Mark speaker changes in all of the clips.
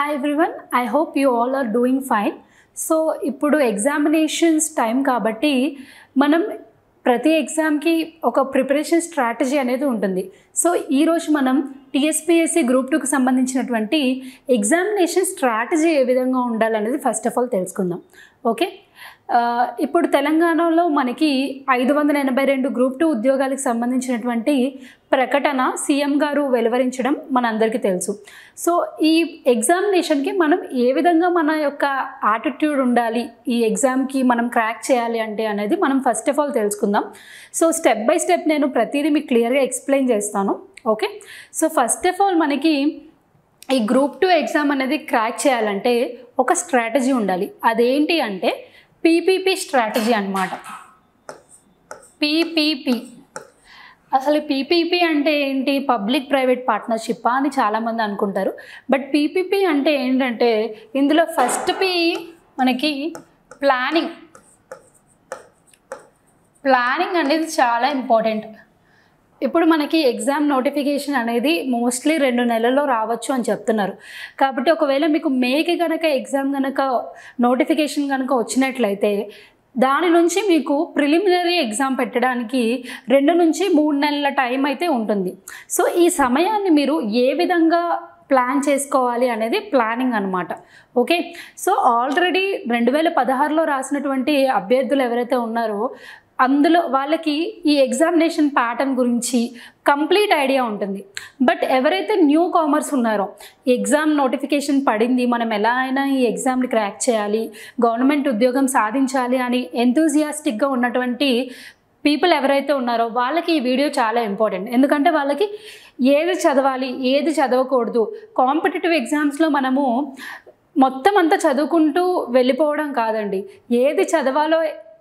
Speaker 1: hi everyone I hope you all are doing fine so ఇప్పుడు examinations time కాబట్టి మనం ప్రతి ఎగ్జామ్కి ఒక ప్రిపరేషన్ స్ట్రాటజీ అనేది ఉంటుంది సో ఈరోజు మనం టీఎస్పీఎస్సీ గ్రూప్ టూకి సంబంధించినటువంటి ఎగ్జామినేషన్ స్ట్రాటజీ ఏ విధంగా ఉండాలనేది ఫస్ట్ ఆఫ్ ఆల్ తెలుసుకుందాం ఓకే ఆ, ఇప్పుడు తెలంగాణలో మనకి ఐదు వందల ఎనభై రెండు గ్రూప్ టూ ఉద్యోగాలకు సంబంధించినటువంటి ప్రకటన సీఎం గారు వెలువరించడం మనందరికీ తెలుసు సో ఈ ఎగ్జామినేషన్కి మనం ఏ విధంగా మన యొక్క యాటిట్యూడ్ ఉండాలి ఈ ఎగ్జామ్కి మనం క్రాక్ చేయాలి అంటే అనేది మనం ఫస్ట్ ఆఫ్ ఆల్ తెలుసుకుందాం సో స్టెప్ బై స్టెప్ నేను ప్రతిదీ మీకు క్లియర్గా ఎక్స్ప్లెయిన్ చేస్తాను okay so first of all మనకి ఈ గ్రూప్ టూ ఎగ్జామ్ అనేది క్రాక్ చేయాలంటే ఒక స్ట్రాటజీ ఉండాలి అదేంటి అంటే పీపీపీ స్ట్రాటజీ అన్నమాట పీపీపీ అసలు పీపీపీ అంటే ఏంటి పబ్లిక్ ప్రైవేట్ పార్ట్నర్షిప్ అని చాలామంది అనుకుంటారు బట్ పీపీపీ అంటే ఏంటంటే ఇందులో ఫస్ట్ పీ మనకి ప్లానింగ్ ప్లానింగ్ అనేది చాలా ఇంపార్టెంట్ ఇప్పుడు మనకి ఎగ్జామ్ నోటిఫికేషన్ అనేది మోస్ట్లీ రెండు నెలల్లో రావచ్చు అని చెప్తున్నారు కాబట్టి ఒకవేళ మీకు మేకి కనుక ఎగ్జామ్ కనుక నోటిఫికేషన్ కనుక వచ్చినట్లయితే దాని నుంచి మీకు ప్రిలిమినరీ ఎగ్జామ్ పెట్టడానికి రెండు నుంచి మూడు నెలల టైం అయితే ఉంటుంది సో ఈ సమయాన్ని మీరు ఏ విధంగా ప్లాన్ చేసుకోవాలి అనేది ప్లానింగ్ అనమాట ఓకే సో ఆల్రెడీ రెండు వేల పదహారులో రాసినటువంటి అభ్యర్థులు ఎవరైతే ఉన్నారో అందులో వాళ్ళకి ఈ ఎగ్జామినేషన్ ప్యాటర్న్ గురించి కంప్లీట్ ఐడియా ఉంటుంది బట్ ఎవరైతే న్యూ కామర్స్ ఉన్నారో ఎగ్జామ్ నోటిఫికేషన్ పడింది మనం ఎలా అయినా ఈ ఎగ్జామ్ని క్రాక్ చేయాలి గవర్నమెంట్ ఉద్యోగం సాధించాలి అని ఎంతూజియాస్టిక్గా ఉన్నటువంటి పీపుల్ ఎవరైతే ఉన్నారో వాళ్ళకి ఈ వీడియో చాలా ఇంపార్టెంట్ ఎందుకంటే వాళ్ళకి ఏది చదవాలి ఏది చదవకూడదు కాంపిటేటివ్ ఎగ్జామ్స్లో మనము మొత్తం అంతా చదువుకుంటూ వెళ్ళిపోవడం కాదండి ఏది చదవాలో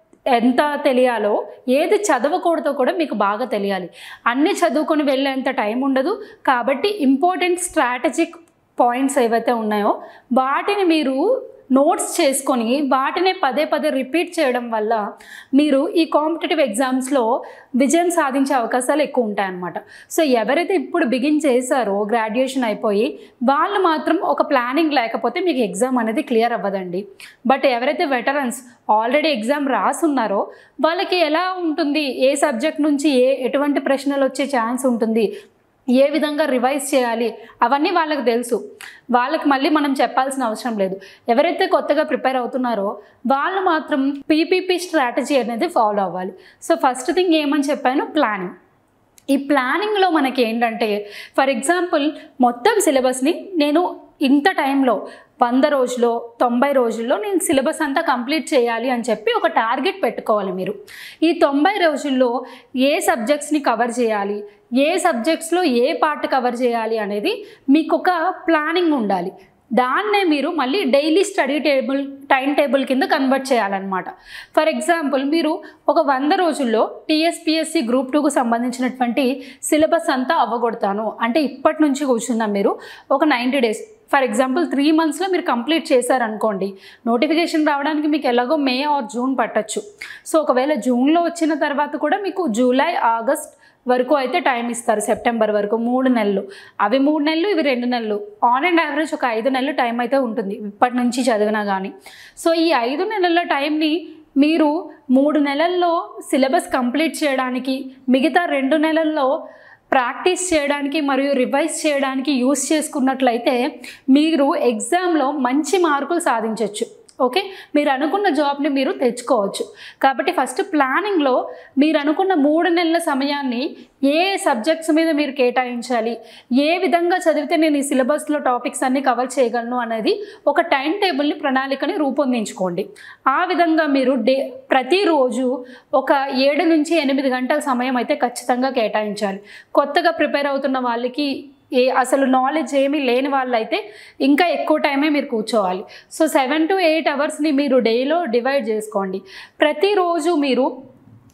Speaker 1: ఎంత తెలియాలో ఏది చదవకూడదో కూడా మీకు బాగా తెలియాలి అన్నీ చదువుకొని వెళ్ళేంత టైం ఉండదు కాబట్టి ఇంపార్టెంట్ స్ట్రాటజిక్ పాయింట్స్ ఏవైతే ఉన్నాయో వాటిని మీరు నోట్స్ చేసుకొని వాటిని పదే పదే రిపీట్ చేయడం వల్ల మీరు ఈ కాంపిటేటివ్ ఎగ్జామ్స్లో విజయం సాధించే అవకాశాలు ఎక్కువ ఉంటాయన్నమాట సో ఎవరైతే ఇప్పుడు బిగిన్ చేశారో గ్రాడ్యుయేషన్ అయిపోయి వాళ్ళు మాత్రం ఒక ప్లానింగ్ లేకపోతే మీకు ఎగ్జామ్ అనేది క్లియర్ అవ్వదండి బట్ ఎవరైతే వెటరన్స్ ఆల్రెడీ ఎగ్జామ్ రాసున్నారో వాళ్ళకి ఎలా ఉంటుంది ఏ సబ్జెక్ట్ నుంచి ఏ ఎటువంటి ప్రశ్నలు వచ్చే ఛాన్స్ ఉంటుంది ఏ విధంగా రివైజ్ చేయాలి అవన్నీ వాళ్ళకి తెలుసు వాళ్ళకి మళ్ళీ మనం చెప్పాల్సిన అవసరం లేదు ఎవరైతే కొత్తగా ప్రిపేర్ అవుతున్నారో వాళ్ళు మాత్రం పీపీపీ స్ట్రాటజీ అనేది ఫాలో అవ్వాలి సో ఫస్ట్ థింగ్ ఏమని చెప్పాను ప్లానింగ్ ఈ ప్లానింగ్లో మనకి ఏంటంటే ఫర్ ఎగ్జాంపుల్ మొత్తం సిలబస్ని నేను ఇంత టైంలో వంద రోజుల్లో తొంభై రోజుల్లో నేను సిలబస్ అంతా కంప్లీట్ చేయాలి అని చెప్పి ఒక టార్గెట్ పెట్టుకోవాలి మీరు ఈ తొంభై రోజుల్లో ఏ సబ్జెక్ట్స్ని కవర్ చేయాలి ఏ సబ్జెక్ట్స్లో ఏ పార్ట్ కవర్ చేయాలి అనేది మీకు ఒక ప్లానింగ్ ఉండాలి దాన్నే మీరు మళ్ళీ daily study table time table కింద కన్వర్ట్ చేయాలన్నమాట ఫర్ ఎగ్జాంపుల్ మీరు ఒక వంద రోజుల్లో టీఎస్పిఎస్సి గ్రూప్ టూకు సంబంధించినటువంటి సిలబస్ అంతా అవ్వగొడతాను అంటే ఇప్పటి నుంచి కూర్చున్నాం మీరు ఒక ninety days for example three మంత్స్లో మీరు కంప్లీట్ చేశారనుకోండి నోటిఫికేషన్ రావడానికి మీకు ఎలాగో మే ఆర్ జూన్ పట్టచ్చు సో ఒకవేళ జూన్లో వచ్చిన తర్వాత కూడా మీకు జూలై ఆగస్ట్ వరకు అయితే టైం ఇస్తారు సెప్టెంబర్ వరకు మూడు నెలలు అవి మూడు నెలలు ఇవి రెండు నెలలు ఆన్ అండ్ యావరేజ్ ఒక ఐదు నెలలు టైం అయితే ఉంటుంది ఇప్పటి నుంచి చదివినా కానీ సో ఈ ఐదు నెలల టైంని మీరు మూడు నెలల్లో సిలబస్ కంప్లీట్ చేయడానికి మిగతా రెండు నెలల్లో ప్రాక్టీస్ చేయడానికి మరియు రివైజ్ చేయడానికి యూస్ చేసుకున్నట్లయితే మీరు ఎగ్జామ్లో మంచి మార్కులు సాధించవచ్చు ఓకే మీరు అనుకున్న జాబ్ని మీరు తెచ్చుకోవచ్చు కాబట్టి ఫస్ట్ ప్లానింగ్లో మీరు అనుకున్న మూడు నెలల సమయాన్ని ఏ సబ్జెక్ట్స్ మీద మీరు కేటాయించాలి ఏ విధంగా చదివితే నేను ఈ సిలబస్లో టాపిక్స్ అన్నీ కవర్ చేయగలను అనేది ఒక టైం టేబుల్ని ప్రణాళికని రూపొందించుకోండి ఆ విధంగా మీరు డే ప్రతిరోజు ఒక ఏడు నుంచి ఎనిమిది గంటల సమయం అయితే ఖచ్చితంగా కేటాయించాలి కొత్తగా ప్రిపేర్ అవుతున్న వాళ్ళకి ఏ అసలు నాలెడ్జ్ ఏమీ లేని వాళ్ళైతే ఇంకా ఎక్కువ టైమే మీరు కూర్చోవాలి సో సెవెన్ టు ఎయిట్ అవర్స్ని మీరు డేలో డివైడ్ చేసుకోండి ప్రతిరోజు మీరు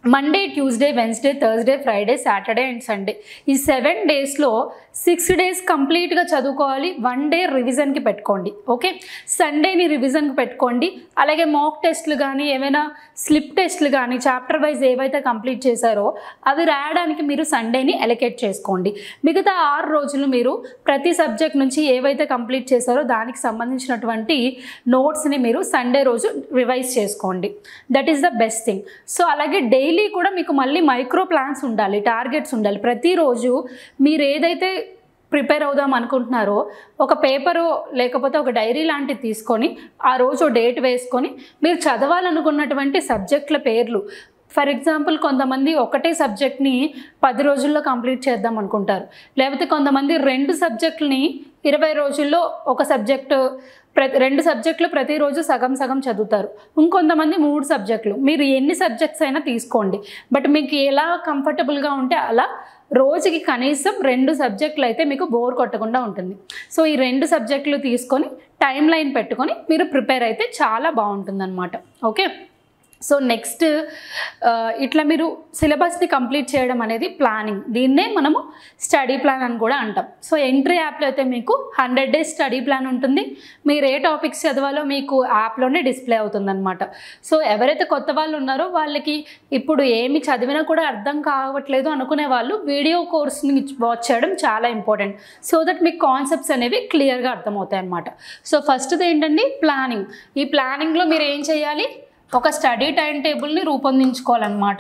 Speaker 1: Monday Tuesday Wednesday Thursday Friday Saturday and Sunday ఈ సెవెన్ డేస్లో సిక్స్ డేస్ కంప్లీట్గా చదువుకోవాలి వన్ డే రివిజన్కి పెట్టుకోండి ఓకే సండేని రివిజన్కి పెట్టుకోండి అలాగే మాక్ టెస్ట్లు కానీ ఏమైనా స్లిప్ టెస్ట్లు కానీ చాప్టర్ వైజ్ ఏవైతే కంప్లీట్ చేశారో అవి రాయడానికి మీరు సండేని ఎలకేట్ చేసుకోండి మిగతా ఆరు రోజులు మీరు ప్రతి సబ్జెక్ట్ నుంచి ఏవైతే కంప్లీట్ చేశారో దానికి సంబంధించినటువంటి నోట్స్ని మీరు సండే రోజు రివైజ్ చేసుకోండి that is the best thing so అలాగే డైలీ కూడా మీకు మళ్ళీ మైక్రో ప్లాన్స్ ఉండాలి టార్గెట్స్ ఉండాలి ప్రతిరోజు మీరు ఏదైతే ప్రిపేర్ అవుదాం అనుకుంటున్నారో ఒక పేపరు లేకపోతే ఒక డైరీ లాంటిది తీసుకొని ఆ రోజు డేట్ వేసుకొని మీరు చదవాలనుకున్నటువంటి సబ్జెక్టుల పేర్లు ఫర్ ఎగ్జాంపుల్ కొంతమంది ఒకటే సబ్జెక్ట్ని పది రోజుల్లో కంప్లీట్ చేద్దాం అనుకుంటారు లేకపోతే కొంతమంది రెండు సబ్జెక్టులని ఇరవై రోజుల్లో ఒక సబ్జెక్టు ప్రతి రెండు సబ్జెక్టులు ప్రతిరోజు సగం సగం చదువుతారు ఇంకొంతమంది మూడు సబ్జెక్టులు మీరు ఎన్ని సబ్జెక్ట్స్ అయినా తీసుకోండి బట్ మీకు ఎలా కంఫర్టబుల్గా ఉంటే అలా రోజుకి కనీసం రెండు సబ్జెక్టులు అయితే మీకు బోర్ కొట్టకుండా ఉంటుంది సో ఈ రెండు సబ్జెక్టులు తీసుకొని టైం లైన్ పెట్టుకొని మీరు ప్రిపేర్ అయితే చాలా బాగుంటుందన్నమాట ఓకే సో నెక్స్ట్ ఇట్లా మీరు సిలబస్ని కంప్లీట్ చేయడం అనేది ప్లానింగ్ దీన్నే మనము స్టడీ ప్లాన్ అని కూడా అంటాం సో ఎంట్రీ యాప్లో అయితే మీకు హండ్రెడ్ డేస్ స్టడీ ప్లాన్ ఉంటుంది మీరు ఏ టాపిక్స్ చదవాలో మీకు యాప్లోనే డిస్ప్లే అవుతుందన్నమాట సో ఎవరైతే కొత్త వాళ్ళు ఉన్నారో వాళ్ళకి ఇప్పుడు ఏమి చదివినా కూడా అర్థం కావట్లేదు అనుకునే వాళ్ళు వీడియో కోర్స్ని వాచ్ చేయడం చాలా ఇంపార్టెంట్ సో దట్ మీకు కాన్సెప్ట్స్ అనేవి క్లియర్గా అర్థమవుతాయి అన్నమాట సో ఫస్ట్ది ఏంటండి ప్లానింగ్ ఈ ప్లానింగ్లో మీరు ఏం చేయాలి ఒక స్టడీ టైం టేబుల్ని రూపొందించుకోవాలన్నమాట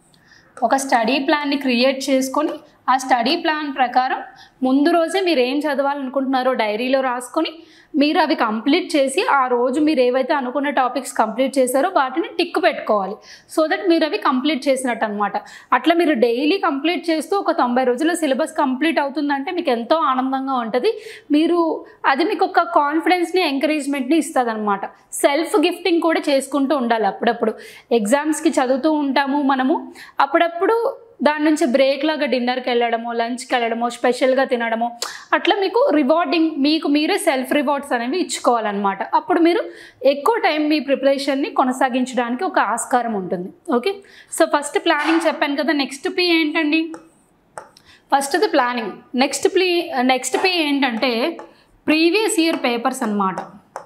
Speaker 1: ఒక స్టడీ ప్లాన్ని క్రియేట్ చేసుకొని ఆ స్టడీ ప్లాన్ ప్రకారం ముందు రోజే మీరు ఏం చదవాలనుకుంటున్నారో డైరీలో రాసుకొని మీరు అవి కంప్లీట్ చేసి ఆ రోజు మీరు ఏవైతే అనుకున్న టాపిక్స్ కంప్లీట్ చేశారో వాటిని టిక్ పెట్టుకోవాలి సో దట్ మీరు అవి కంప్లీట్ చేసినట్టు అనమాట అట్లా మీరు డైలీ కంప్లీట్ చేస్తూ ఒక తొంభై రోజుల్లో సిలబస్ కంప్లీట్ అవుతుందంటే మీకు ఎంతో ఆనందంగా ఉంటుంది మీరు అది మీకు ఒక కాన్ఫిడెన్స్ని ఎంకరేజ్మెంట్ని ఇస్తుంది అనమాట సెల్ఫ్ గిఫ్టింగ్ కూడా చేసుకుంటూ ఉండాలి అప్పుడప్పుడు ఎగ్జామ్స్కి చదువుతూ ఉంటాము మనము అప్పుడప్పుడు దాని నుంచి బ్రేక్ లాగా డిన్నర్కి వెళ్ళడమో లంచ్కి వెళ్ళడమో స్పెషల్గా తినడమో అట్లా మీకు రివార్డింగ్ మీకు మీరే సెల్ఫ్ రివార్డ్స్ అనేవి ఇచ్చుకోవాలన్నమాట అప్పుడు మీరు ఎక్కువ టైం మీ ప్రిపరేషన్ని కొనసాగించడానికి ఒక ఆస్కారం ఉంటుంది ఓకే సో ఫస్ట్ ప్లానింగ్ చెప్పాను కదా నెక్స్ట్ పి ఏంటండి ఫస్ట్ది ప్లానింగ్ నెక్స్ట్ ప్లీ నెక్స్ట్ పి ఏంటంటే ప్రీవియస్ ఇయర్ పేపర్స్ అన్నమాట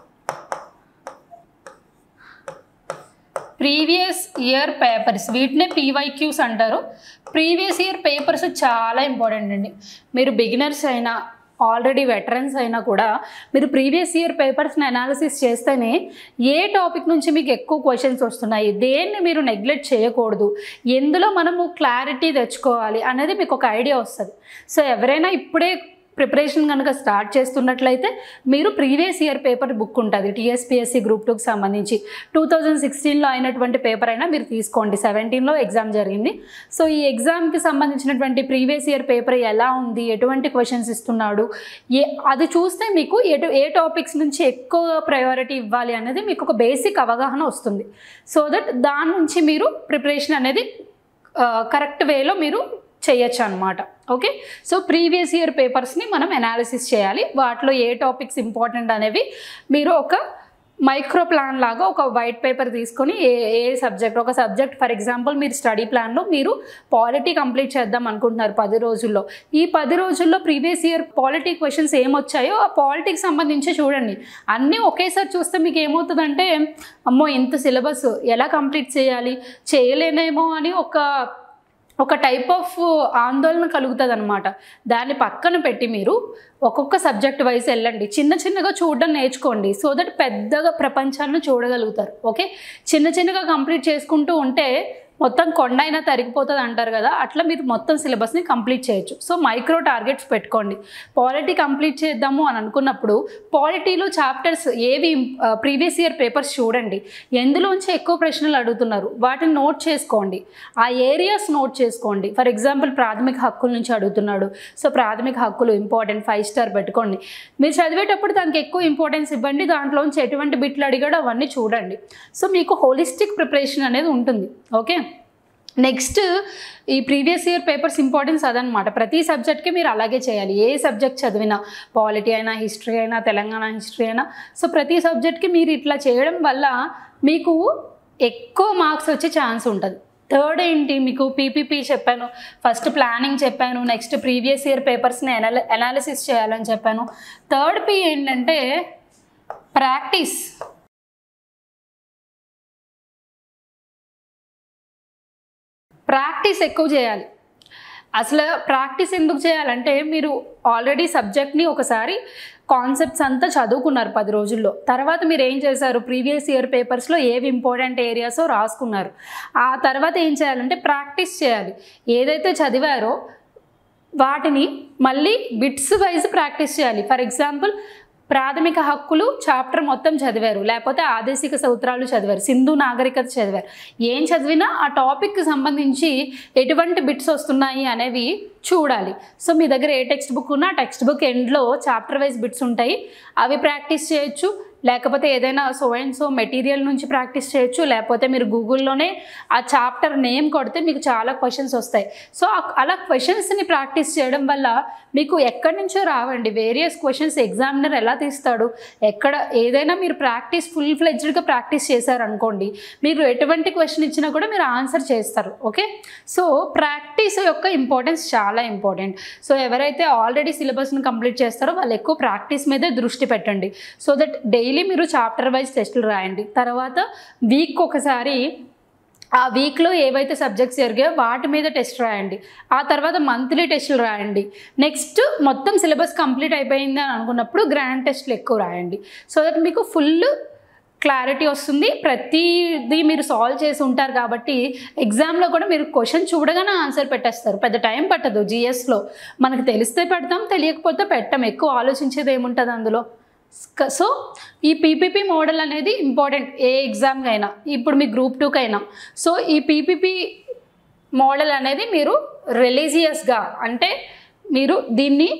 Speaker 1: ప్రీవియస్ ఇయర్ పేపర్స్ వీటినే పీవైక్యూస్ అంటారు ప్రీవియస్ ఇయర్ పేపర్స్ చాలా ఇంపార్టెంట్ అండి మీరు బిగినర్స్ అయినా ఆల్రెడీ వెటరన్స్ అయినా కూడా మీరు ప్రీవియస్ ఇయర్ పేపర్స్ని అనాలిసిస్ చేస్తేనే ఏ టాపిక్ నుంచి మీకు ఎక్కువ క్వశ్చన్స్ వస్తున్నాయి దేన్ని మీరు నెగ్లెక్ట్ చేయకూడదు ఎందులో మనము క్లారిటీ తెచ్చుకోవాలి అనేది మీకు ఒక ఐడియా వస్తుంది సో ఎవరైనా ఇప్పుడే ప్రిపరేషన్ కనుక స్టార్ట్ చేస్తున్నట్లయితే మీరు ప్రీవియస్ ఇయర్ పేపర్ బుక్ ఉంటుంది టీఎస్పిఎస్సి గ్రూప్ టూకి సంబంధించి టూ థౌజండ్ సిక్స్టీన్లో అయినటువంటి పేపర్ అయినా మీరు తీసుకోండి సెవెంటీన్లో ఎగ్జామ్ జరిగింది సో ఈ ఎగ్జామ్కి సంబంధించినటువంటి ప్రీవియస్ ఇయర్ పేపర్ ఎలా ఉంది ఎటువంటి క్వశ్చన్స్ ఇస్తున్నాడు ఏ అది చూస్తే మీకు ఎటు ఏ టాపిక్స్ నుంచి ఎక్కువ ప్రయారిటీ ఇవ్వాలి అనేది మీకు ఒక బేసిక్ అవగాహన వస్తుంది సో దట్ దాని నుంచి మీరు ప్రిపరేషన్ అనేది కరెక్ట్ వేలో మీరు చేయొచ్చు అనమాట ఓకే సో ప్రీవియస్ ఇయర్ పేపర్స్ని మనం అనాలిసిస్ చేయాలి వాటిలో ఏ టాపిక్స్ ఇంపార్టెంట్ అనేవి మీరు ఒక మైక్రో ప్లాన్ లాగా ఒక వైట్ పేపర్ తీసుకొని ఏ ఏ సబ్జెక్ట్ ఒక సబ్జెక్ట్ ఫర్ ఎగ్జాంపుల్ మీరు స్టడీ ప్లాన్లో మీరు పాలిటీ కంప్లీట్ చేద్దాం అనుకుంటున్నారు పది రోజుల్లో ఈ పది రోజుల్లో ప్రీవియస్ ఇయర్ పాలిటీ క్వశ్చన్స్ ఏమొచ్చాయో ఆ పాలిటీకి సంబంధించి చూడండి అన్నీ ఒకేసారి చూస్తే మీకు ఏమవుతుందంటే అమ్మో ఇంత సిలబస్ ఎలా కంప్లీట్ చేయాలి చేయలేనేమో అని ఒక ఒక టైప్ ఆఫ్ ఆందోళన కలుగుతుంది అనమాట దాన్ని పక్కన పెట్టి మీరు ఒక్కొక్క సబ్జెక్ట్ వైజ్ వెళ్ళండి చిన్న చిన్నగా చూడడం నేర్చుకోండి సో దట్ పెద్దగా ప్రపంచాన్ని చూడగలుగుతారు ఓకే చిన్న చిన్నగా కంప్లీట్ చేసుకుంటూ ఉంటే మొత్తం కొండ అయినా తరిగిపోతుంది అంటారు కదా అట్లా మీరు మొత్తం సిలబస్ని కంప్లీట్ చేయొచ్చు సో మైక్రో టార్గెట్స్ పెట్టుకోండి పాలిటీ కంప్లీట్ చేద్దాము అని అనుకున్నప్పుడు పాలిటీలో చాప్టర్స్ ఏవి ప్రీవియస్ ఇయర్ పేపర్స్ చూడండి ఎందులోంచి ఎక్కువ ప్రశ్నలు అడుగుతున్నారు వాటిని నోట్ చేసుకోండి ఆ ఏరియాస్ నోట్ చేసుకోండి ఫర్ ఎగ్జాంపుల్ ప్రాథమిక హక్కుల నుంచి అడుగుతున్నాడు సో ప్రాథమిక హక్కులు ఇంపార్టెంట్ ఫైవ్ స్టార్ పెట్టుకోండి మీరు చదివేటప్పుడు దానికి ఎక్కువ ఇంపార్టెన్స్ ఇవ్వండి దాంట్లోంచి ఎటువంటి బిట్లు అడిగాడో అవన్నీ చూడండి సో మీకు హోలిస్టిక్ ప్రిపరేషన్ అనేది ఉంటుంది ఓకే నెక్స్ట్ ఈ ప్రీవియస్ ఇయర్ పేపర్స్ ఇంపార్టెన్స్ అదనమాట ప్రతి సబ్జెక్ట్కి మీరు అలాగే చేయాలి ఏ సబ్జెక్ట్ చదివినా పాలిటీ అయినా హిస్టరీ అయినా తెలంగాణ హిస్టరీ అయినా సో ప్రతి సబ్జెక్ట్కి మీరు ఇట్లా చేయడం వల్ల మీకు ఎక్కువ మార్క్స్ వచ్చే ఛాన్స్ ఉంటుంది థర్డ్ ఏంటి మీకు పీపీపీ చెప్పాను ఫస్ట్ ప్లానింగ్ చెప్పాను నెక్స్ట్ ప్రీవియస్ ఇయర్ పేపర్స్ని అనాలి అనాలిసిస్ చేయాలని చెప్పాను థర్డ్ పీ ఏంటంటే ప్రాక్టీస్ ప్రాక్టీస్ ఎక్కువ చేయాలి అసలు ప్రాక్టీస్ ఎందుకు చేయాలంటే మీరు ఆల్రెడీ సబ్జెక్ట్ని ఒకసారి కాన్సెప్ట్స్ అంతా చదువుకున్నారు పది రోజుల్లో తర్వాత మీరు ఏం చేశారు ప్రీవియస్ ఇయర్ పేపర్స్లో ఏవి ఇంపార్టెంట్ ఏరియాసో రాసుకున్నారు ఆ తర్వాత ఏం చేయాలంటే ప్రాక్టీస్ చేయాలి ఏదైతే చదివారో వాటిని మళ్ళీ బిట్స్ వైజ్ ప్రాక్టీస్ చేయాలి ఫర్ ఎగ్జాంపుల్ ప్రాథమిక హక్కులు చాప్టర్ మొత్తం చదివారు లేకపోతే ఆదేశిక సూత్రాలు చదివారు సింధు నాగరికత చదివారు ఏం చదివినా ఆ టాపిక్కి సంబంధించి ఎటువంటి బిట్స్ వస్తున్నాయి అనేవి చూడాలి సో మీ దగ్గర ఏ టెక్స్ట్ బుక్ ఉన్నా టెక్స్ట్ బుక్ ఎండ్లో చాప్టర్ వైజ్ బిట్స్ ఉంటాయి అవి ప్రాక్టీస్ చేయొచ్చు లేకపోతే ఏదైనా సో అండ్ సో మెటీరియల్ నుంచి ప్రాక్టీస్ చేయొచ్చు లేకపోతే మీరు గూగుల్లోనే ఆ చాప్టర్ నేమ్ కొడితే మీకు చాలా క్వశ్చన్స్ వస్తాయి సో ఆ- అలా క్వశ్చన్స్ని ప్రాక్టీస్ చేయడం వల్ల మీకు ఎక్కడి నుంచో రావండి వేరియస్ క్వశ్చన్స్ ఎగ్జామినర్ ఎలా తీస్తాడు ఎక్కడ ఏదైనా మీరు ప్రాక్టీస్ ఫుల్ ఫ్లెడ్జ్డ్గా ప్రాక్టీస్ చేశారనుకోండి మీరు ఎటువంటి క్వశ్చన్ ఇచ్చినా కూడా మీరు ఆన్సర్ చేస్తారు ఓకే సో ప్రాక్టీస్ యొక్క ఇంపార్టెన్స్ చాలా ఇంపార్టెంట్ సో ఎవరైతే ఆల్రెడీ సిలబస్ని కంప్లీట్ చేస్తారో వాళ్ళు ఎక్కువ ప్రాక్టీస్ మీదే దృష్టి పెట్టండి సో దట్ డైలీ మీరు చాప్టర్ వైజ్ టెస్టులు రాయండి తర్వాత వీక్ ఒకసారి ఆ వీక్లో ఏవైతే సబ్జెక్ట్స్ జరిగాయో వాటి మీద టెస్ట్ రాయండి ఆ తర్వాత మంత్లీ టెస్టులు రాయండి నెక్స్ట్ మొత్తం సిలబస్ కంప్లీట్ అయిపోయింది అని అనుకున్నప్పుడు గ్రాండ్ టెస్ట్లు ఎక్కువ రాయండి సో దట్ మీకు ఫుల్ క్లారిటీ వస్తుంది ప్రతిదీ మీరు సాల్వ్ చేసి ఉంటారు కాబట్టి ఎగ్జామ్లో కూడా మీరు క్వశ్చన్ చూడగానే ఆన్సర్ పెట్టేస్తారు పెద్ద టైం పట్టదు జిఎస్లో మనకు తెలిస్తే పెడతాం తెలియకపోతే పెట్టం ఎక్కువ ఆలోచించేది ఏముంటుంది అందులో స్క- సో ఈ పీపీపీ మోడల్ అనేది ఇంపార్టెంట్ ఏ ఎగ్జామ్కి అయినా ఇప్పుడు మీ గ్రూప్ టూకి అయినా సో ఈ పీపీపీ మోడల్ అనేది మీరు రిలీజియస్గా అంటే మీరు దీన్ని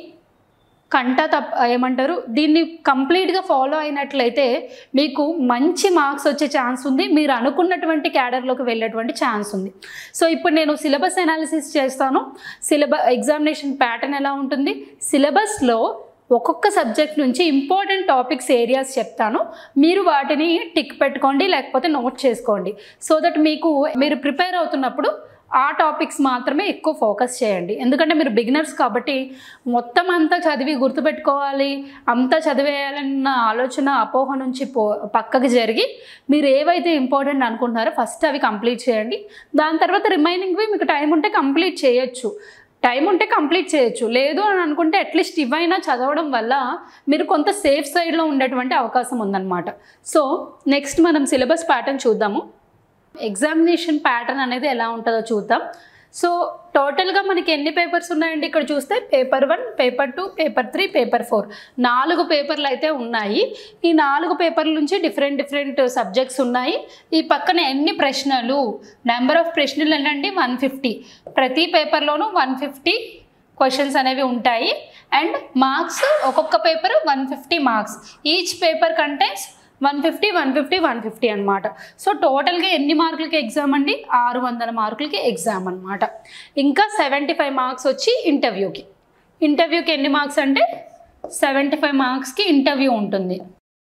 Speaker 1: కంట తప్ప ఏమంటారు దీన్ని కంప్లీట్గా ఫాలో అయినట్లయితే మీకు మంచి మార్క్స్ వచ్చే ఛాన్స్ ఉంది మీరు అనుకున్నటువంటి క్యాడర్లోకి వెళ్ళేటువంటి ఛాన్స్ ఉంది సో ఇప్పుడు నేను సిలబస్ అనాలిసిస్ చేస్తాను సిలబస్ ఎగ్జామినేషన్ ప్యాటర్న్ ఎలా ఉంటుంది సిలబస్లో ఒక్కొక్క సబ్జెక్ట్ నుంచి ఇంపార్టెంట్ టాపిక్స్ ఏరియాస్ చెప్తాను మీరు వాటిని టిక్ పెట్టుకోండి లేకపోతే నోట్ చేసుకోండి సో దట్ మీకు మీరు ప్రిపేర్ అవుతున్నప్పుడు ఆ టాపిక్స్ మాత్రమే ఎక్కువ ఫోకస్ చేయండి ఎందుకంటే మీరు బిగినర్స్ కాబట్టి మొత్తం అంతా చదివి గుర్తుపెట్టుకోవాలి అంతా చదివేయాలన్న ఆలోచన అపోహ నుంచి పో పక్కకి జరిగి మీరు ఏవైతే ఇంపార్టెంట్ అనుకుంటున్నారో ఫస్ట్ అవి కంప్లీట్ చేయండి దాని తర్వాత రిమైనింగ్వి మీకు టైం ఉంటే కంప్లీట్ చేయొచ్చు టైం ఉంటే కంప్లీట్ చేయొచ్చు లేదు అని అనుకుంటే అట్లీస్ట్ ఇవైనా చదవడం వల్ల మీరు కొంత సేఫ్ సైడ్లో ఉండేటువంటి అవకాశం ఉందన్నమాట సో నెక్స్ట్ మనం సిలబస్ ప్యాటర్న్ చూద్దాము ఎగ్జామినేషన్ ప్యాటర్న్ అనేది ఎలా ఉంటుందో చూద్దాం సో టోటల్గా మనకి ఎన్ని పేపర్స్ ఉన్నాయండి ఇక్కడ చూస్తే paper one paper two paper three paper four నాలుగు పేపర్లు అయితే ఉన్నాయి ఈ నాలుగు పేపర్ల నుంచి డిఫరెంట్ డిఫరెంట్ సబ్జెక్ట్స్ ఉన్నాయి ఈ పక్కన ఎన్ని ప్రశ్నలు నెంబర్ ఆఫ్ ప్రశ్నలు ఏంటంటే వన్ ఫిఫ్టీ ప్రతి పేపర్లోనూ వన్ ఫిఫ్టీ క్వశ్చన్స్ అనేవి ఉంటాయి అండ్ మార్క్స్ ఒక్కొక్క paper one fifty marks each paper contents one fifty one fifty one fifty అనమాట సో టోటల్గా ఎన్ని మార్కులకి ఎగ్జామ్ అండి ఆరు వందల మార్కులకి ఎగ్జామ్ అనమాట ఇంకా సెవెంటీ ఫైవ్ మార్క్స్ వచ్చి ఇంటర్వ్యూకి ఇంటర్వ్యూకి ఎన్ని మార్క్స్ అంటే సెవెంటీ ఫైవ్ మార్క్స్కి ఇంటర్వ్యూ ఉంటుంది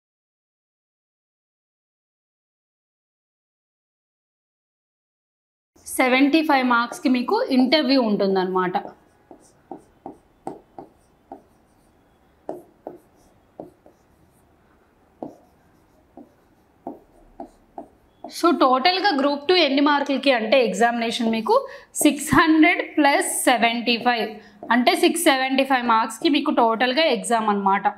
Speaker 1: సెవెంటీ ఫైవ్ మార్క్స్కి మీకు ఇంటర్వ్యూ ఉంటుందన్నమాట సో టోటల్గా గ్రూప్ టూ ఎన్ని మార్కులకి అంటే ఎగ్జామినేషన్ మీకు six hundred plus seventy five అంటే సిక్స్ సెవెంటీ ఫైవ్ మార్క్స్కి మీకు టోటల్గా ఎగ్జామ్ అనమాట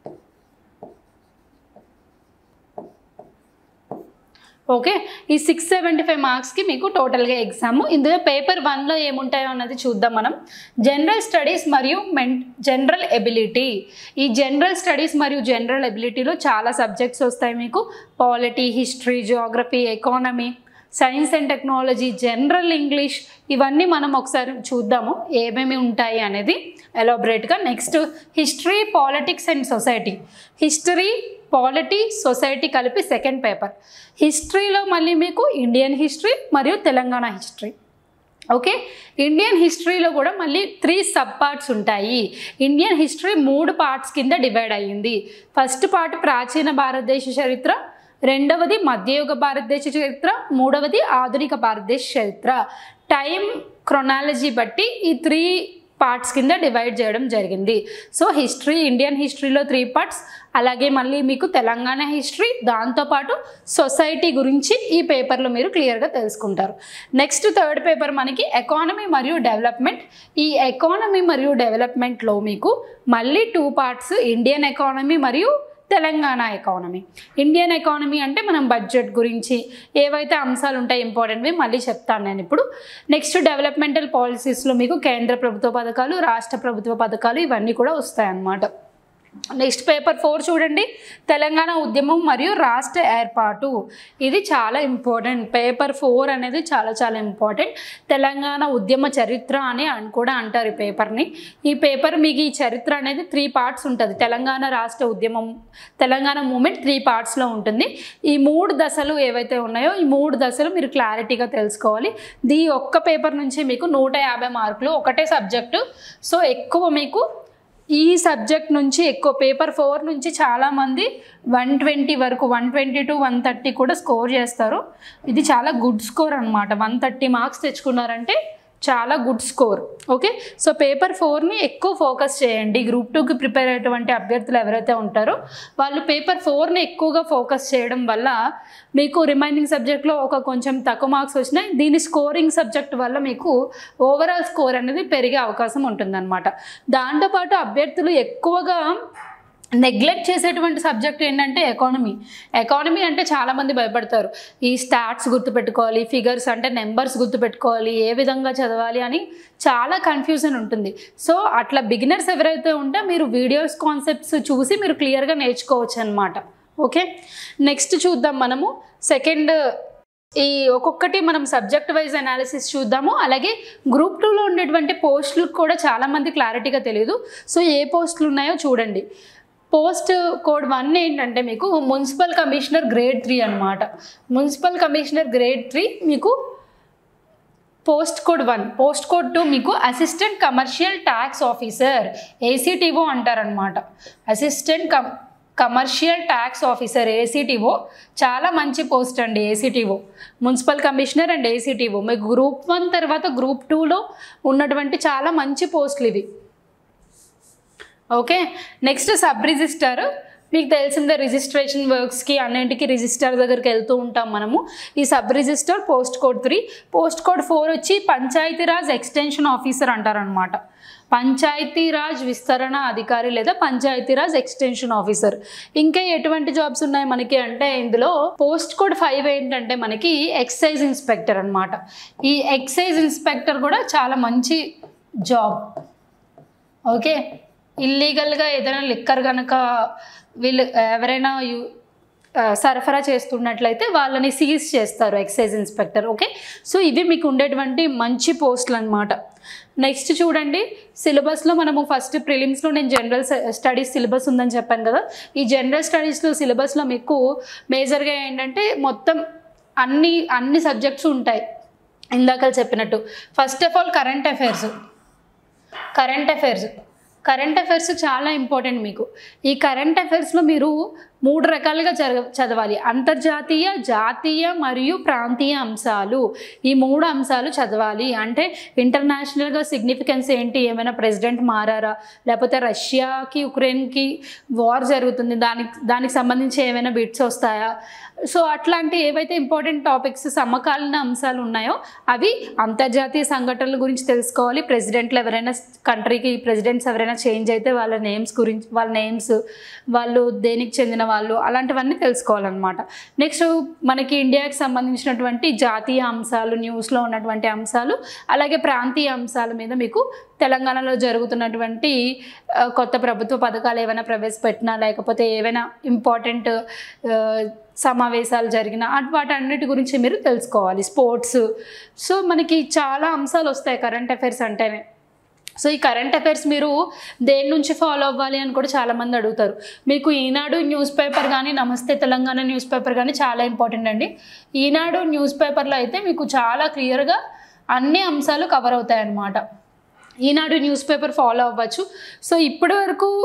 Speaker 1: ఓకే ఈ సిక్స్ సెవెంటీ ఫైవ్ మార్క్స్కి మీకు టోటల్గా ఎగ్జామ్ ఇందులో పేపర్ వన్లో ఏముంటాయో అన్నది చూద్దాం మనం జనరల్ స్టడీస్ మరియు మెన్ జనరల్ ఎబిలిటీ ఈ జనరల్ స్టడీస్ మరియు జనరల్ ఎబిలిటీలో చాలా సబ్జెక్ట్స్ వస్తాయి మీకు polity history geography economy science and technology general English ఇవన్నీ మనం ఒకసారి చూద్దాము ఏమేమి ఉంటాయి అనేది ఎలాబరేట్గా next history politics and society history polity society కలిపి సెకండ్ పేపర్ హిస్టరీలో మళ్ళీ మీకు ఇండియన్ హిస్టరీ మరియు తెలంగాణ హిస్టరీ ఓకే ఇండియన్ హిస్టరీలో కూడా మళ్ళీ త్రీ సబ్ పార్ట్స్ ఉంటాయి ఇండియన్ హిస్టరీ మూడు పార్ట్స్ కింద డివైడ్ అయ్యింది ఫస్ట్ పార్ట్ ప్రాచీన భారతదేశ చరిత్ర రెండవది మధ్యయుగ భారతదేశ చరిత్ర మూడవది ఆధునిక భారతదేశ చరిత్ర టైం క్రొనాలజీ బట్టి ఈ త్రీ పార్ట్స్ కింద డివైడ్ చేయడం జరిగింది సో హిస్టరీ ఇండియన్ హిస్టరీలో త్రీ పార్ట్స్ అలాగే మళ్ళీ మీకు తెలంగాణ హిస్టరీ దాంతోపాటు సొసైటీ గురించి ఈ పేపర్లో మీరు క్లియర్గా తెలుసుకుంటారు నెక్స్ట్ థర్డ్ పేపర్ మనకి ఎకానమీ మరియు డెవలప్మెంట్ ఈ ఎకానమీ మరియు డెవలప్మెంట్లో మీకు మళ్ళీ టూ పార్ట్స్ ఇండియన్ ఎకానమీ మరియు తెలంగాణ ఎకానమీ ఇండియన్ ఎకానమీ అంటే మనం బడ్జెట్ గురించి ఏవైతే అంశాలు ఉంటాయి ఇంపార్టెంట్వి మళ్ళీ చెప్తాను నేను ఇప్పుడు నెక్స్ట్ డెవలప్మెంటల్ పాలసీస్లో మీకు కేంద్ర ప్రభుత్వ పథకాలు రాష్ట్ర ప్రభుత్వ పథకాలు ఇవన్నీ కూడా వస్తాయన్నమాట నెక్స్ట్ పేపర్ ఫోర్ చూడండి తెలంగాణ ఉద్యమం మరియు రాష్ట్ర ఏర్పాటు ఇది చాలా ఇంపార్టెంట్ పేపర్ ఫోర్ అనేది చాలా చాలా ఇంపార్టెంట్ తెలంగాణ ఉద్యమ చరిత్ర అని అని కూడా అంటారు ఈ పేపర్ని ఈ పేపర్ మీకు ఈ చరిత్ర అనేది త్రీ పార్ట్స్ ఉంటుంది తెలంగాణ రాష్ట్ర ఉద్యమం తెలంగాణ మూమెంట్ త్రీ పార్ట్స్లో ఉంటుంది ఈ మూడు దశలు ఏవైతే ఉన్నాయో ఈ మూడు దశలు మీరు క్లారిటీగా తెలుసుకోవాలి దీ ఒక్క పేపర్ నుంచి మీకు నూట యాభై మార్కులు ఒకటే సబ్జెక్టు సో ఎక్కువ మీకు ఈ సబ్జెక్ట్ నుంచి ఎక్కువ పేపర్ ఫోర్ నుంచి చాలామంది వన్ ట్వంటీ వరకు one twenty to one thirty కూడా స్కోర్ చేస్తారు ఇది చాలా గుడ్ స్కోర్ అనమాట వన్ థర్టీ మార్క్స్ తెచ్చుకున్నారంటే చాలా good score okay so paper ఫోర్ని ఎక్కువ ఫోకస్ చేయండి గ్రూప్ టూకి ప్రిపేర్ అయ్యేటువంటి అభ్యర్థులు ఎవరైతే ఉంటారో వాళ్ళు పేపర్ ఫోర్ని ఎక్కువగా ఫోకస్ చేయడం వల్ల మీకు రిమైనింగ్ సబ్జెక్ట్లో ఒక కొంచెం తక్కువ మార్క్స్ వచ్చినాయి దీని స్కోరింగ్ సబ్జెక్ట్ వల్ల మీకు ఓవరాల్ స్కోర్ అనేది పెరిగే అవకాశం ఉంటుందన్నమాట దాంతోపాటు అభ్యర్థులు ఎక్కువగా నెగ్లెక్ట్ చేసేటువంటి సబ్జెక్ట్ ఏంటంటే ఎకానమీ ఎకానమీ అంటే చాలామంది భయపడతారు ఈ స్టాట్స్ గుర్తుపెట్టుకోవాలి ఫిగర్స్ అంటే నెంబర్స్ గుర్తుపెట్టుకోవాలి ఏ విధంగా చదవాలి అని చాలా కన్ఫ్యూజన్ ఉంటుంది సో అట్లా బిగినర్స్ ఎవరైతే ఉంటే మీరు వీడియోస్ కాన్సెప్ట్స్ చూసి మీరు క్లియర్గా నేర్చుకోవచ్చు అనమాట ఓకే నెక్స్ట్ చూద్దాం మనము సెకండ్ ఈ ఒక్కొక్కటి మనం సబ్జెక్ట్ వైజ్ అనాలిసిస్ చూద్దాము అలాగే గ్రూప్ టూలో ఉండేటువంటి పోస్టులు కూడా చాలామంది క్లారిటీగా తెలియదు సో ఏ పోస్టులు ఉన్నాయో చూడండి పోస్ట్ కోడ్ వన్ ఏంటంటే మీకు మున్సిపల్ కమిషనర్ గ్రేడ్ త్రీ అనమాట మున్సిపల్ కమిషనర్ గ్రేడ్ త్రీ మీకు post code one post code two మీకు assistant commercial tax officer ACTO అంటారనమాట అసిస్టెంట్ కమ్ కమర్షియల్ ట్యాక్స్ ఆఫీసర్ ఏసీటీఓ చాలా మంచి పోస్ట్ అండి ACTO municipal commissioner and ACTO మీకు గ్రూప్ వన్ తర్వాత గ్రూప్ టూలో ఉన్నటువంటి చాలా మంచి పోస్టులు ఇవి ఓకే నెక్స్ట్ సబ్ రిజిస్టర్ మీకు తెలిసిందే రిజిస్ట్రేషన్ వర్క్స్కి అన్నింటికి రిజిస్టర్ దగ్గరికి వెళ్తూ ఉంటాం మనము ఈ sub register post code three post code four వచ్చి పంచాయతీరాజ్ ఎక్స్టెన్షన్ ఆఫీసర్ అంటారనమాట పంచాయతీరాజ్ విస్తరణ అధికారి లేదా పంచాయతీరాజ్ ఎక్స్టెన్షన్ ఆఫీసర్ ఇంకా ఎటువంటి జాబ్స్ ఉన్నాయి మనకి అంటే ఇందులో పోస్ట్ కోడ్ ఫైవ్ ఏంటంటే మనకి ఎక్సైజ్ ఇన్స్పెక్టర్ అనమాట ఈ ఎక్సైజ్ ఇన్స్పెక్టర్ కూడా చాలా మంచి జాబ్ ఓకే ఇల్లీగల్గా ఏదైనా లిక్కర్ కనుక వీళ్ళు ఎవరైనా యూ ఆ, సరఫరా చేస్తున్నట్లయితే వాళ్ళని సీజ్ చేస్తారు ఎక్సైజ్ ఇన్స్పెక్టర్ ఓకే సో ఇవి మీకు ఉండేటువంటి మంచి పోస్టులు అనమాట నెక్స్ట్ చూడండి సిలబస్లో మనము ఫస్ట్ ప్రిలిమ్స్లో నేను జనరల్ స్టడీస్ సిలబస్ ఉందని చెప్పాను కదా ఈ జనరల్ స్టడీస్లో సిలబస్లో మీకు మేజర్గా ఏంటంటే మొత్తం అన్ని అన్ని సబ్జెక్ట్స్ ఉంటాయి ఇందాక చెప్పినట్టు first of all current affairs current affairs current affairs చాలా ఇంపార్టెంట్ మీకు ఈ కరెంట్ అఫైర్స్లో మీరు మూడు రకాలుగా జరగ చదవాలి అంతర్జాతీయ జాతీయ మరియు ప్రాంతీయ అంశాలు ఈ మూడు అంశాలు చదవాలి అంటే ఇంటర్నేషనల్గా సిగ్నిఫికెన్స్ ఏంటి ఏమైనా ప్రెసిడెంట్ మారారా లేకపోతే రష్యాకి ఉక్రెయిన్కి వార్ జరుగుతుంది దానికి దానికి సంబంధించి ఏమైనా బిట్స్ వస్తాయా సో అట్లాంటి ఏవైతే ఇంపార్టెంట్ టాపిక్స్ సమకాలీన అంశాలు ఉన్నాయో అవి అంతర్జాతీయ సంఘటనల గురించి తెలుసుకోవాలి ప్రెసిడెంట్లు ఎవరైనా కంట్రీకి ప్రెసిడెంట్స్ ఎవరైనా చేంజ్ అయితే వాళ్ళ నేమ్స్ గురించి వాళ్ళ నేమ్స్ వాళ్ళు దేనికి చెందిన వాళ్ళు అలాంటివన్నీ తెలుసుకోవాలన్నమాట నెక్స్ట్ మనకి ఇండియాకి సంబంధించినటువంటి జాతీయ అంశాలు న్యూస్లో ఉన్నటువంటి అంశాలు అలాగే ప్రాంతీయ అంశాల మీద మీకు తెలంగాణలో జరుగుతున్నటువంటి ఆ, కొత్త ప్రభుత్వ పథకాలు ఏమైనా ప్రవేశపెట్టినా లేకపోతే ఏవైనా ఇంపార్టెంట్ సమావేశాలు జరిగిన అట్- వాటన్నిటి గురించి మీరు తెలుసుకోవాలి స్పోర్ట్స్ సో మనకి చాలా అంశాలు వస్తాయి కరెంట్ అఫైర్స్ అంటేనే సో ఈ కరెంట్ అఫైర్స్ మీరు దేని నుంచి ఫాలో అవ్వాలి అని కూడా చాలామంది అడుగుతారు మీకు ఈనాడు న్యూస్ పేపర్ కానీ నమస్తే తెలంగాణ న్యూస్ పేపర్ కానీ చాలా ఇంపార్టెంట్ అండి ఈనాడు న్యూస్ పేపర్లో అయితే మీకు చాలా క్లియర్గా అన్ని అంశాలు కవర్ అవుతాయి అన్నమాట ఈనాడు న్యూస్ పేపర్ ఫాలో అవ్వచ్చు సో ఇప్పటి వరకు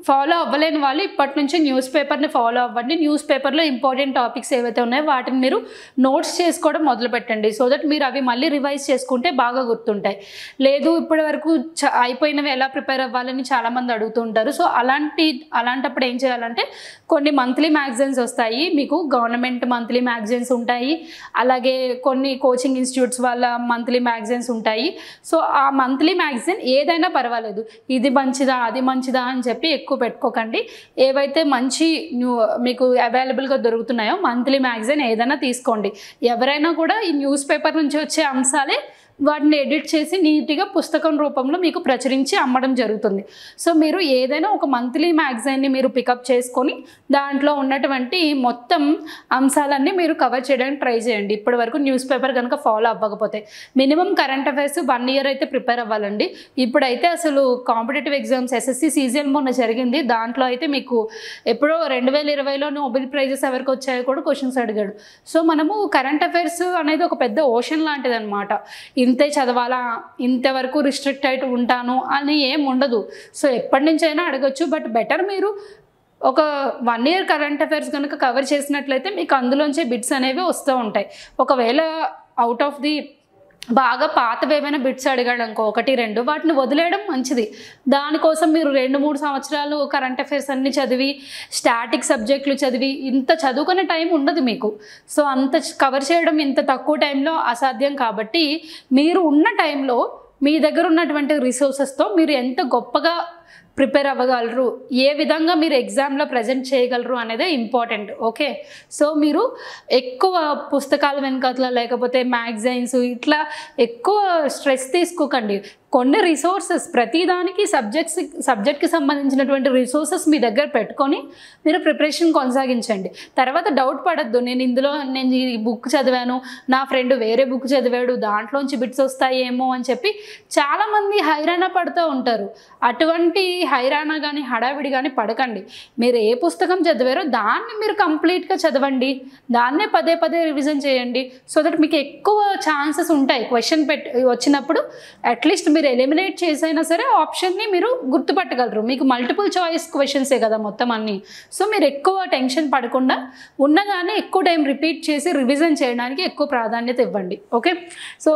Speaker 1: ఫాలో అవ్వలేని వాళ్ళు ఇప్పటి నుంచి న్యూస్ పేపర్ని ఫాలో అవ్వండి న్యూస్ పేపర్లో ఇంపార్టెంట్ టాపిక్స్ ఏవైతే ఉన్నాయో వాటిని మీరు నోట్స్ చేసుకోవడం మొదలు పెట్టండి సో దట్ మీరు అవి మళ్ళీ రివైజ్ చేసుకుంటే బాగా గుర్తుంటాయి లేదు ఇప్పటి వరకు చ అయిపోయినవి ఎలా ప్రిపేర్ అవ్వాలని చాలామంది అడుగుతుంటారు సో అలాంటి అలాంటప్పుడు ఏం చేయాలంటే కొన్ని మంత్లీ మ్యాగజైన్స్ వస్తాయి మీకు గవర్నమెంట్ మంత్లీ మ్యాగజైన్స్ ఉంటాయి అలాగే కొన్ని కోచింగ్ ఇన్స్టిట్యూట్స్ వాళ్ళ మంత్లీ మ్యాగజైన్స్ ఉంటాయి సో ఆ మంత్లీ మ్యాగజైన్ ఏదైనా పర్వాలేదు ఇది మంచిదా అది మంచిదా అని చెప్పి ఎక్కువ పెట్టుకోకండి ఏవైతే మంచి న్యూ మీకు అవైలబుల్గా దొరుకుతున్నాయో మంత్లీ మ్యాగజైన్ ఏదైనా తీసుకోండి ఎవరైనా కూడా ఈ న్యూస్ పేపర్ నుంచి వచ్చే అంశాలే వాటిని ఎడిట్ చేసి నీట్గా పుస్తకం రూపంలో మీకు ప్రచురించి అమ్మడం జరుగుతుంది సో మీరు ఏదైనా ఒక మంత్లీ మ్యాగజైన్ని మీరు పికప్ చేసుకొని దాంట్లో ఉన్నటువంటి మొత్తం అంశాలన్నీ మీరు కవర్ చేయడానికి ట్రై చేయండి ఇప్పటి వరకు న్యూస్ పేపర్ కనుక ఫాలో అవ్వకపోతే minimum current affairs one year అయితే ప్రిపేర్ అవ్వాలండి ఇప్పుడైతే అసలు కాంపిటేటివ్ ఎగ్జామ్స్ ఎస్ఎస్సి సీజన్ మొన్న జరిగింది దాంట్లో అయితే మీకు ఎప్పుడో రెండు వేల ఇరవైలో నోబెల్ ప్రైజెస్ ఎవరికి వచ్చాయో కూడా క్వశ్చన్స్ అడిగాడు సో మనము కరెంట్ అఫైర్స్ అనేది ఒక పెద్ద ఓషన్ లాంటిది అనమాట ఇంతే చదవాలా ఇంతవరకు రిస్ట్రిక్ట్ అయితే ఉంటాను అని ఏం ఉండదు సో ఎప్పటి నుంచైనా అడగచ్చు బట్ బెటర్ మీరు ఒక వన్ ఇయర్ కరెంట్ అఫైర్స్ కనుక కవర్ చేసినట్లయితే మీకు అందులోంచే బిట్స్ అనేవి వస్తూ ఉంటాయి ఒకవేళ అవుట్ ఆఫ్ ది బాగా పాతవి ఏమైనా బిట్స్ అడిగాడు అనుకో ఒకటి రెండు వాటిని వదిలేయడం మంచిది దానికోసం మీరు రెండు మూడు సంవత్సరాలు కరెంట్ అఫైర్స్ అన్ని చదివి స్టాటిక్ సబ్జెక్టులు చదివి ఇంత చదువుకునే టైం ఉండదు మీకు సో అంత కవర్ చేయడం ఇంత తక్కువ టైంలో అసాధ్యం కాబట్టి మీరు ఉన్న టైంలో మీ దగ్గర ఉన్నటువంటి రిసోర్సెస్తో మీరు ఎంత గొప్పగా ప్రిపేర్ అవ్వగలరు ఏ విధంగా మీరు ఎగ్జామ్లో ప్రజెంట్ చేయగలరు అనేదే ఇంపార్టెంట్ ఓకే సో మీరు ఎక్కువ పుస్తకాల వెనకాతల లేకపోతే మ్యాగజైన్స్ ఇట్లా ఎక్కువ స్ట్రెస్ తీసుకోకండి కొన్ని రిసోర్సెస్ ప్రతిదానికి సబ్జెక్ట్స్ సబ్జెక్ట్కి సంబంధించినటువంటి రిసోర్సెస్ మీ దగ్గర పెట్టుకొని మీరు ప్రిపరేషన్ కొనసాగించండి తర్వాత డౌట్ పడద్దు నేను ఇందులో నేను ఈ బుక్ చదివాను నా ఫ్రెండ్ వేరే బుక్ చదివాడు దాంట్లోంచి బిట్స్ వస్తాయేమో అని చెప్పి చాలామంది హైరాణ పడుతూ ఉంటారు అటువంటి హైరాణ కానీ హడావిడి కానీ పడకండి మీరు ఏ పుస్తకం చదివారో దాన్ని మీరు కంప్లీట్గా చదవండి దాన్నే పదే పదే రివిజన్ చేయండి సో దట్ మీకు ఎక్కువ ఛాన్సెస్ ఉంటాయి క్వశ్చన్ పెట్టి వచ్చినప్పుడు అట్లీస్ట్ మీరు ఎలిమినేట్ చేసైనా సరే ఆప్షన్ని మీరు గుర్తుపట్టగలరు మీకు మల్టిపుల్ చాయిస్ క్వశ్చన్సే కదా మొత్తం అన్నీ సో మీరు ఎక్కువ టెన్షన్ పడకుండా ఉన్నగానే ఎక్కువ టైం రిపీట్ చేసి రివిజన్ చేయడానికి ఎక్కువ ప్రాధాన్యత ఇవ్వండి ఓకే సో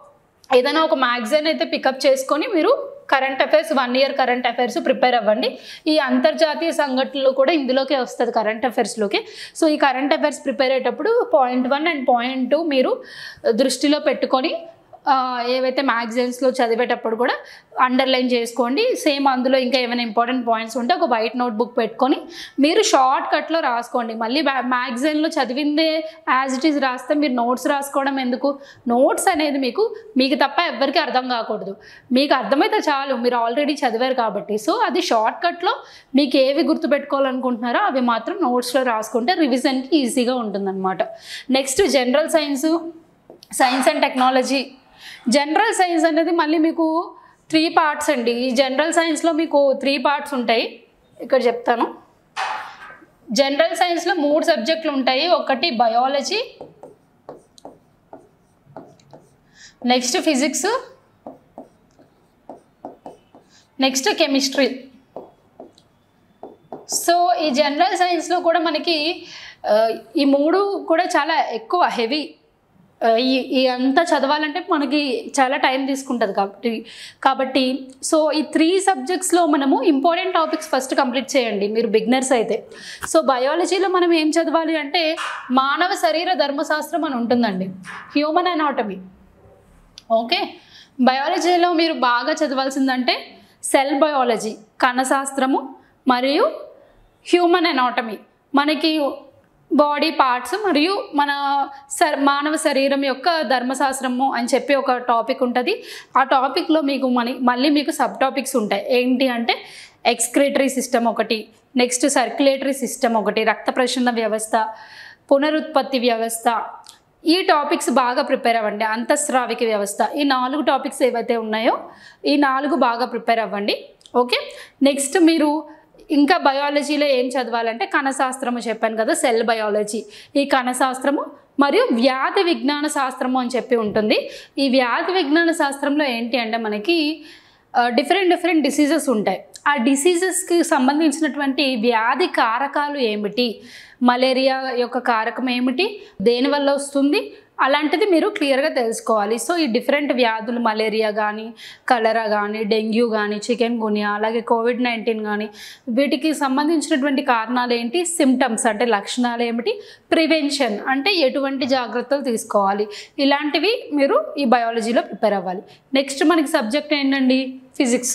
Speaker 1: ఏదైనా ఒక మ్యాగజైన్ అయితే పికప్ చేసుకొని మీరు current affairs one year current affairs prepare అవ్వండి ఈ అంతర్జాతీయ సంఘటనలు కూడా ఇందులోకే వస్తుంది కరెంట్ అఫైర్స్లోకి సో ఈ కరెంట్ అఫైర్స్ ప్రిపేర్ అయ్యేటప్పుడు point one and point two మీరు దృష్టిలో పెట్టుకొని ఆ, ఏవైతే మ్యాగజైన్స్లో చదివేటప్పుడు కూడా అండర్లైన్ చేసుకోండి సేమ్ అందులో ఇంకా ఏమైనా ఇంపార్టెంట్ పాయింట్స్ ఉంటే ఒక వైట్ నోట్ బుక్ పెట్టుకొని మీరు షార్ట్ కట్లో రాసుకోండి మళ్ళీ మ్యాగజైన్లో చదివిందే యాజ్ ఇట్ ఈజ్ రాస్తే మీరు నోట్స్ రాసుకోవడం ఎందుకు నోట్స్ అనేది మీకు మీకు తప్ప ఎవ్వరికీ అర్థం కాకూడదు మీకు అర్థమైతే చాలు మీరు ఆల్రెడీ చదివారు కాబట్టి సో అది షార్ట్ కట్లో మీకు ఏవి గుర్తుపెట్టుకోవాలనుకుంటున్నారో అవి మాత్రం నోట్స్లో రాసుకుంటే రివిజన్కి ఈజీగా ఉంటుందన్నమాట next general science science and technology general science అనేది మళ్ళీ మీకు త్రీ పార్ట్స్ అండి ఈ జనరల్ సైన్స్లో మీకు త్రీ పార్ట్స్ ఉంటాయి ఇక్కడ చెప్తాను జనరల్ సైన్స్లో మూడు సబ్జెక్టులు ఉంటాయి ఒకటి biology next physics next chemistry so ఈ జనరల్ సైన్స్లో కూడా మనకి ఆ, ఈ మూడు కూడా చాలా ఎక్కువ హెవీ ఈ ఈ అంతా చదవాలంటే మనకి చాలా టైం తీసుకుంటుంది కాబట్టి కాబట్టి సో ఈ త్రీ సబ్జెక్ట్స్లో మనము ఇంపార్టెంట్ టాపిక్స్ ఫస్ట్ కంప్లీట్ చేయండి మీరు బిగినర్స్ అయితే సో బయాలజీలో మనం ఏం చదవాలి అంటే మానవ శరీర ధర్మశాస్త్రం అని ఉంటుందండి హ్యూమన్ అనాటమీ ఓకే బయాలజీలో మీరు బాగా చదవాల్సిందంటే సెల్ బయాలజీ కణశాస్త్రము మరియు హ్యూమన్ అనాటమీ మనకి బాడీ పార్ట్స్ మరియు మన సర్ మానవ శరీరం యొక్క ధర్మశాస్త్రము అని చెప్పి ఒక టాపిక్ ఉంటుంది ఆ టాపిక్లో మీకు మని మళ్ళీ మీకు సబ్ టాపిక్స్ ఉంటాయి ఏంటి అంటే ఎక్స్క్రిటరీ సిస్టమ్ ఒకటి నెక్స్ట్ సర్క్యులేటరీ సిస్టమ్ ఒకటి రక్త ప్రసరణ వ్యవస్థ పునరుత్పత్తి వ్యవస్థ ఈ టాపిక్స్ బాగా ప్రిపేర్ అవ్వండి అంతఃస్రావిక వ్యవస్థ ఈ నాలుగు టాపిక్స్ ఏవైతే ఉన్నాయో ఈ నాలుగు బాగా ప్రిపేర్ అవ్వండి ఓకే నెక్స్ట్ మీరు ఇంకా బయాలజీలో ఏం చదవాలంటే కణశాస్త్రము చెప్పాను కదా సెల్ బయాలజీ ఈ కణశాస్త్రము మరియు వ్యాధి విజ్ఞాన శాస్త్రము అని చెప్పి ఉంటుంది ఈ వ్యాధి విజ్ఞాన శాస్త్రంలో ఏంటి అంటే మనకి డిఫరెంట్ డిఫరెంట్ డిసీజెస్ ఉంటాయి ఆ డిసీజెస్కి సంబంధించినటువంటి వ్యాధి కారకాలు ఏమిటి మలేరియా యొక్క కారకం ఏమిటి దేనివల్ల వస్తుంది అలాంటిది మీరు క్లియర్గా తెలుసుకోవాలి సో ఈ డిఫరెంట్ వ్యాధులు మలేరియా కానీ కలరా కానీ డెంగ్యూ కానీ చికెన్ గునియా అలాగే కోవిడ్ నైన్టీన్ కానీ వీటికి సంబంధించినటువంటి కారణాలు ఏంటి సిమ్టమ్స్ అంటే లక్షణాలు ఏమిటి ప్రివెన్షన్ అంటే ఎటువంటి జాగ్రత్తలు తీసుకోవాలి ఇలాంటివి మీరు ఈ బయాలజీలో ప్రిపేర్ అవ్వాలి నెక్స్ట్ మనకి సబ్జెక్ట్ ఏంటండి ఫిజిక్స్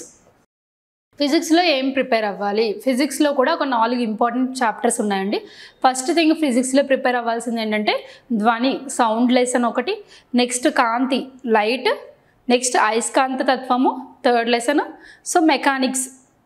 Speaker 1: ఫిజిక్స్లో ఏం ప్రిపేర్ అవ్వాలి ఫిజిక్స్లో కూడా ఒక నాలుగు ఇంపార్టెంట్ చాప్టర్స్ ఉన్నాయండి ఫస్ట్ థింగ్ ఫిజిక్స్లో ప్రిపేర్ అవ్వాల్సింది ఏంటంటే ధ్వని సౌండ్ లెసన్ ఒకటి నెక్స్ట్ కాంతి లైట్ నెక్స్ట్ అయస్కాంత తత్వము third lesson so mechanics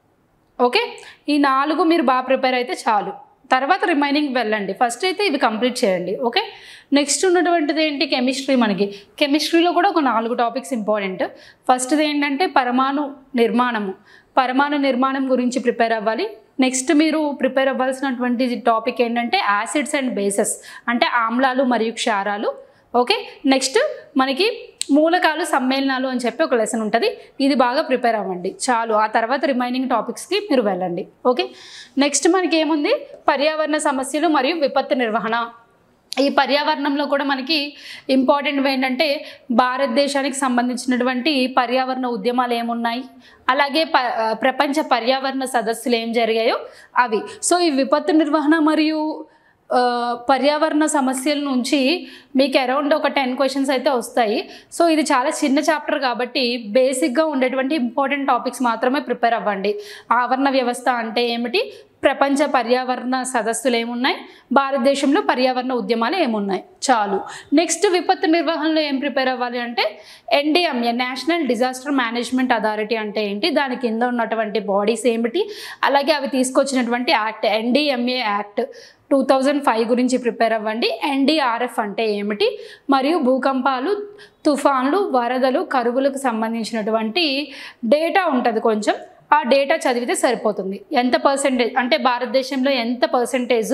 Speaker 1: okay ఈ నాలుగు మీరు బాగా ప్రిపేర్ అయితే చాలు తర్వాత రిమైనింగ్ వెళ్ళండి ఫస్ట్ అయితే ఇవి కంప్లీట్ చేయండి ఓకే నెక్స్ట్ ఉన్నటువంటిది ఏంటి కెమిస్ట్రీ మనకి కెమిస్ట్రీలో కూడా ఒక నాలుగు టాపిక్స్ ఇంపార్టెంట్ ఫస్ట్ది ఏంటంటే పరమాణు నిర్మాణము పరమాణు నిర్మాణం గురించి ప్రిపేర్ అవ్వాలి నెక్స్ట్ మీరు ప్రిపేర్ అవ్వాల్సినటువంటి టాపిక్ ఏంటంటే యాసిడ్స్ అండ్ బేసెస్ అంటే ఆమ్లాలు మరియు క్షారాలు ఓకే నెక్స్ట్ మనకి మూలకాలు సమ్మేళనాలు అని చెప్పి ఒక లెసన్ ఉంటుంది ఇది బాగా ప్రిపేర్ అవ్వండి చాలు ఆ తర్వాత రిమైనింగ్ టాపిక్స్కి మీరు వెళ్ళండి ఓకే నెక్స్ట్ మనకి ఏముంది పర్యావరణ సమస్యలు మరియు విపత్తు నిర్వహణ ఈ పర్యావరణంలో కూడా మనకి ఇంపార్టెంట్ ఏంటంటే భారతదేశానికి సంబంధించినటువంటి పర్యావరణ ఉద్యమాలు ఏమున్నాయి అలాగే ప ప్రపంచ పర్యావరణ సదస్సులు ఏం జరిగాయో అవి సో ఈ విపత్తు నిర్వహణ మరియు ఆ, పర్యావరణ సమస్యల నుంచి మీకు అరౌండ్ ఒక టెన్ క్వశ్చన్స్ అయితే వస్తాయి సో ఇది చాలా చిన్న చాప్టర్ కాబట్టి బేసిక్గా ఉండేటువంటి ఇంపార్టెంట్ టాపిక్స్ మాత్రమే ప్రిపేర్ అవ్వండి ఆవరణ వ్యవస్థ అంటే ఏమిటి ప్రపంచ పర్యావరణ సదస్సులు ఏమున్నాయి భారతదేశంలో పర్యావరణ ఉద్యమాలు ఏమున్నాయి చాలు నెక్స్ట్ విపత్తు నిర్వహణలో ఏం ప్రిపేర్ అవ్వాలి అంటే NDMA national disaster management authority అంటే ఏంటి దాని కింద ఉన్నటువంటి బాడీస్ ఏమిటి అలాగే అవి తీసుకొచ్చినటువంటి act NDMA act two thousand five గురించి ప్రిపేర్ అవ్వండి ఎన్డీఆర్ఎఫ్ అంటే ఏమిటి మరియు భూకంపాలు తుఫాన్లు వరదలు కరువులకు సంబంధించినటువంటి డేటా ఉంటుంది కొంచెం ఆ డేటా చదివితే సరిపోతుంది ఎంత పర్సెంటేజ్ అంటే భారతదేశంలో ఎంత పర్సెంటేజ్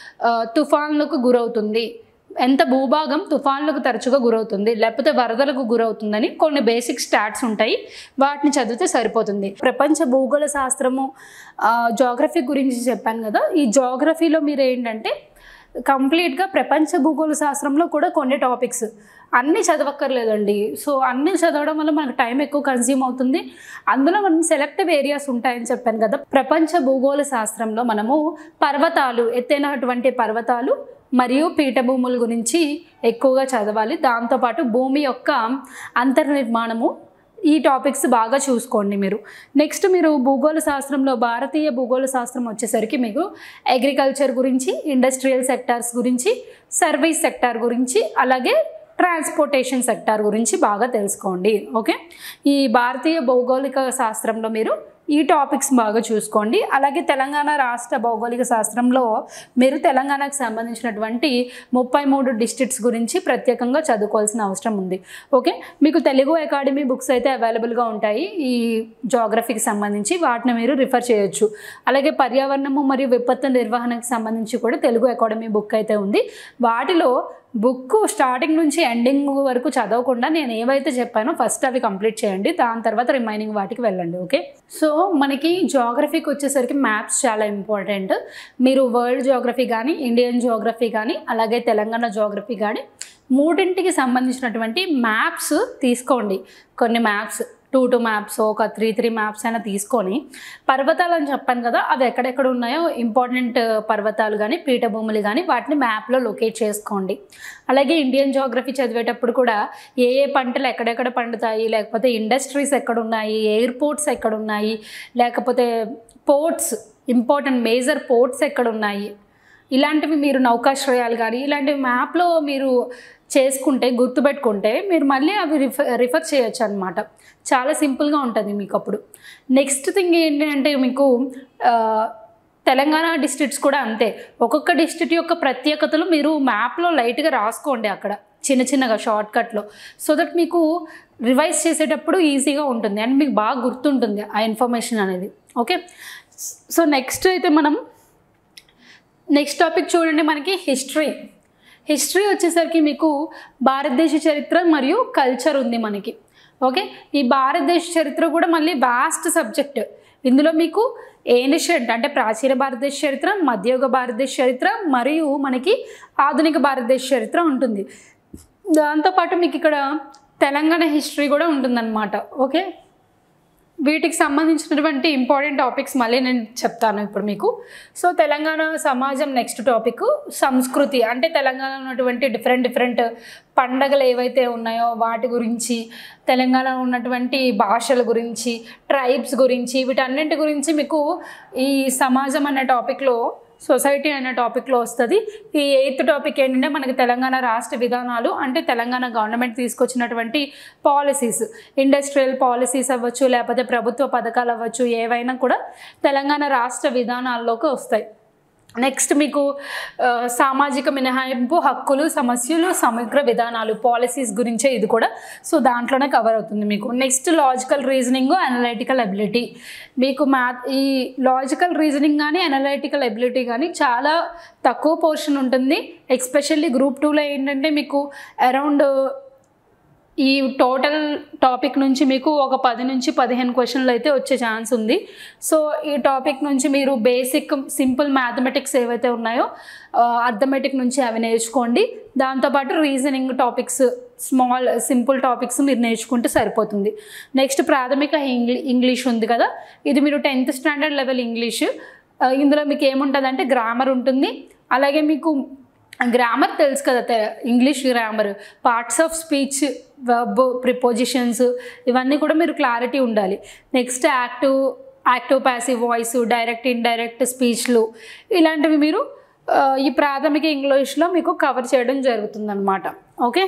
Speaker 1: తుఫాన్లకు గురవుతుంది ఎంత భూభాగం తుఫాన్లకు తరచుగా గురవుతుంది లేకపోతే వరదలకు గురవుతుందని కొన్ని బేసిక్ స్టాట్స్ ఉంటాయి వాటిని చదివితే సరిపోతుంది ప్రపంచ భూగోళ శాస్త్రము జాగ్రఫీ గురించి చెప్పాను కదా ఈ జాగ్రఫీలో మీరు ఏంటంటే కంప్లీట్గా ప్రపంచ భూగోళ శాస్త్రంలో కూడా కొన్ని టాపిక్స్ అన్నీ చదవక్కర్లేదండి సో అన్నీ చదవడం వల్ల మనకు టైం ఎక్కువ కన్జ్యూమ్ అవుతుంది అందులో మనం సెలెక్టివ్ ఏరియాస్ ఉంటాయని చెప్పాను కదా ప్రపంచ భూగోళ శాస్త్రంలో మనము పర్వతాలు ఎత్తైనటువంటి పర్వతాలు మరియు పీఠభూముల గురించి ఎక్కువగా చదవాలి దాంతోపాటు భూమి యొక్క అంతర్నిర్మాణము ఈ టాపిక్స్ బాగా చూసుకోండి మీరు నెక్స్ట్ మీరు భూగోళ శాస్త్రంలో భారతీయ భూగోళ శాస్త్రం వచ్చేసరికి మీకు అగ్రికల్చర్ గురించి ఇండస్ట్రియల్ సెక్టార్స్ గురించి సర్వీస్ సెక్టార్ గురించి అలాగే ట్రాన్స్పోర్టేషన్ సెక్టార్ గురించి బాగా తెలుసుకోండి ఓకే ఈ భారతీయ భౌగోళిక శాస్త్రంలో మీరు ఈ టాపిక్స్ బాగా చూసుకోండి అలాగే తెలంగాణ రాష్ట్ర భౌగోళిక శాస్త్రంలో మీరు తెలంగాణకు సంబంధించినటువంటి ముప్పై మూడు డిస్ట్రిక్ట్స్ గురించి ప్రత్యేకంగా చదువుకోవాల్సిన అవసరం ఉంది ఓకే మీకు తెలుగు అకాడమీ బుక్స్ అయితే అవైలబుల్గా ఉంటాయి ఈ జాగ్రఫీకి సంబంధించి వాటిని మీరు రిఫర్ చేయొచ్చు అలాగే పర్యావరణము మరియు విపత్తు నిర్వహణకు సంబంధించి కూడా తెలుగు అకాడమీ బుక్ అయితే ఉంది వాటిలో బుక్ స్టార్టింగ్ నుంచి ఎండింగ్ వరకు చదవకుండా నేను ఏవైతే చెప్పానో ఫస్ట్ అవి కంప్లీట్ చేయండి దాని తర్వాత రిమైనింగ్ వాటికి వెళ్ళండి ఓకే సో మనకి జాగ్రఫీకి వచ్చేసరికి మ్యాప్స్ చాలా ఇంపార్టెంట్ మీరు వరల్డ్ జాగ్రఫీ కానీ ఇండియన్ జాగ్రఫీ కానీ అలాగే తెలంగాణ జాగ్రఫీ కానీ మూడింటికి సంబంధించినటువంటి మ్యాప్స్ తీసుకోండి కొన్ని మ్యాప్స్ టూ టూ మ్యాప్స్ ఒక త్రీ త్రీ మ్యాప్స్ అయినా తీసుకొని పర్వతాలు అని చెప్పాను కదా అవి ఎక్కడెక్కడ ఉన్నాయో ఇంపార్టెంట్ పర్వతాలు కానీ పీఠభూములు కానీ వాటిని మ్యాప్లో లొకేట్ చేసుకోండి అలాగే ఇండియన్ జోగ్రఫీ చదివేటప్పుడు కూడా ఏ ఏ పంటలు ఎక్కడెక్కడ పండుతాయి లేకపోతే ఇండస్ట్రీస్ ఎక్కడున్నాయి ఎయిర్పోర్ట్స్ ఎక్కడున్నాయి లేకపోతే పోర్ట్స్ ఇంపార్టెంట్ మేజర్ పోర్ట్స్ ఎక్కడున్నాయి ఇలాంటివి మీరు నౌకాశ్రయాలు కానీ ఇలాంటివి మ్యాప్లో మీరు చేసుకుంటే గుర్తుపెట్టుకుంటే మీరు మళ్ళీ అవి రిఫర్ రిఫర్ చేయొచ్చు అనమాట చాలా సింపుల్గా ఉంటుంది మీకు అప్పుడు నెక్స్ట్ థింగ్ ఏంటి అంటే మీకు ఆ, తెలంగాణ డిస్ట్రిక్ట్స్ కూడా అంతే ఒక్కొక్క డిస్ట్రిక్ట్ యొక్క ప్రత్యేకతలు మీరు మ్యాప్లో లైట్గా రాసుకోండి అక్కడ చిన్న చిన్నగా షార్ట్ కట్లో సో దట్ మీకు రివైజ్ చేసేటప్పుడు ఈజీగా ఉంటుంది అండ్ మీకు బాగా గుర్తుంటుంది ఆ ఇన్ఫర్మేషన్ అనేది ఓకే సో నెక్స్ట్ అయితే మనం నెక్స్ట్ టాపిక్ చూడండి మనకి హిస్టరీ హిస్టరీ వచ్చేసరికి మీకు భారతదేశ చరిత్ర మరియు కల్చర్ ఉంది మనకి ఓకే ఈ భారతదేశ చరిత్ర కూడా మళ్ళీ వాస్ట్ సబ్జెక్ట్ ఇందులో మీకు ఏనిషియంట్ అంటే ప్రాచీన భారతదేశ చరిత్ర మధ్యయుగ భారతదేశ చరిత్ర మరియు మనకి ఆధునిక భారతదేశ చరిత్ర ఉంటుంది దాంతోపాటు మీకు ఇక్కడ తెలంగాణ హిస్టరీ కూడా ఉంటుందన్నమాట ఓకే వీటికి సంబంధించినటువంటి ఇంపార్టెంట్ టాపిక్స్ మళ్ళీ నేను చెప్తాను ఇప్పుడు మీకు సో తెలంగాణ సమాజం నెక్స్ట్ టాపిక్ సంస్కృతి అంటే తెలంగాణలో ఉన్నటువంటి డిఫరెంట్ డిఫరెంట్ పండగలు ఏవైతే ఉన్నాయో వాటి గురించి తెలంగాణలో ఉన్నటువంటి భాషల గురించి ట్రైబ్స్ గురించి వీటన్నింటి గురించి మీకు ఈ సమాజం అనే టాపిక్లో సొసైటీ అనే టాపిక్లో వస్తుంది ఈ ఎయిత్ టాపిక్ ఏంటంటే మనకి తెలంగాణ రాష్ట్ర విధానాలు అంటే తెలంగాణ గవర్నమెంట్ తీసుకొచ్చినటువంటి పాలసీస్ ఇండస్ట్రియల్ పాలసీస్ అవ్వచ్చు లేకపోతే ప్రభుత్వ పథకాలు అవ్వచ్చు ఏవైనా కూడా తెలంగాణ రాష్ట్ర విధానాల్లోకి వస్తాయి నెక్స్ట్ మీకు ఆ, సామాజిక మినహాయింపు హక్కులు సమస్యలు సమగ్ర విధానాలు పాలసీస్ గురించే ఇది కూడా సో దాంట్లోనే కవర్ అవుతుంది మీకు next logical reasoning analytical ability మీకు మ్యాథ్ ఈ లాజికల్ రీజనింగ్ కానీ అనలైటికల్ అబిలిటీ కానీ చాలా తక్కువ పోర్షన్ ఉంటుంది ఎక్స్పెషల్లీ గ్రూప్ టూలో ఏంటంటే మీకు అరౌండ్ ఈ టోటల్ టాపిక్ నుంచి మీకు ఒక పది నుంచి పదిహేను క్వశ్చన్లు అయితే వచ్చే ఛాన్స్ ఉంది సో ఈ టాపిక్ నుంచి మీరు బేసిక్ సింపుల్ మ్యాథమెటిక్స్ ఏవైతే ఉన్నాయో అర్థమెటిక్ నుంచి అవి నేర్చుకోండి దాంతోపాటు reasoning topics small simple topics మీరు నేర్చుకుంటే సరిపోతుంది నెక్స్ట్ ప్రాథమిక ఇంగ్లీ ఇంగ్లీష్ ఉంది కదా ఇది మీరు టెన్త్ స్టాండర్డ్ లెవెల్ ఇంగ్లీష్ ఆ, ఇందులో మీకు ఏముంటుంది అంటే గ్రామర్ ఉంటుంది అలాగే మీకు గ్రామర్ తెలుసు కదా తె- English grammar parts of speech verb prepositions ఇవన్నీ కూడా మీరు క్లారిటీ ఉండాలి next active active passive voice direct indirect స్పీచ్లు ఇలాంటివి మీరు ఆ, ఈ ప్రాథమిక ఇంగ్లీష్లో మీకు కవర్ చేయడం జరుగుతుందన్నమాట ఓకే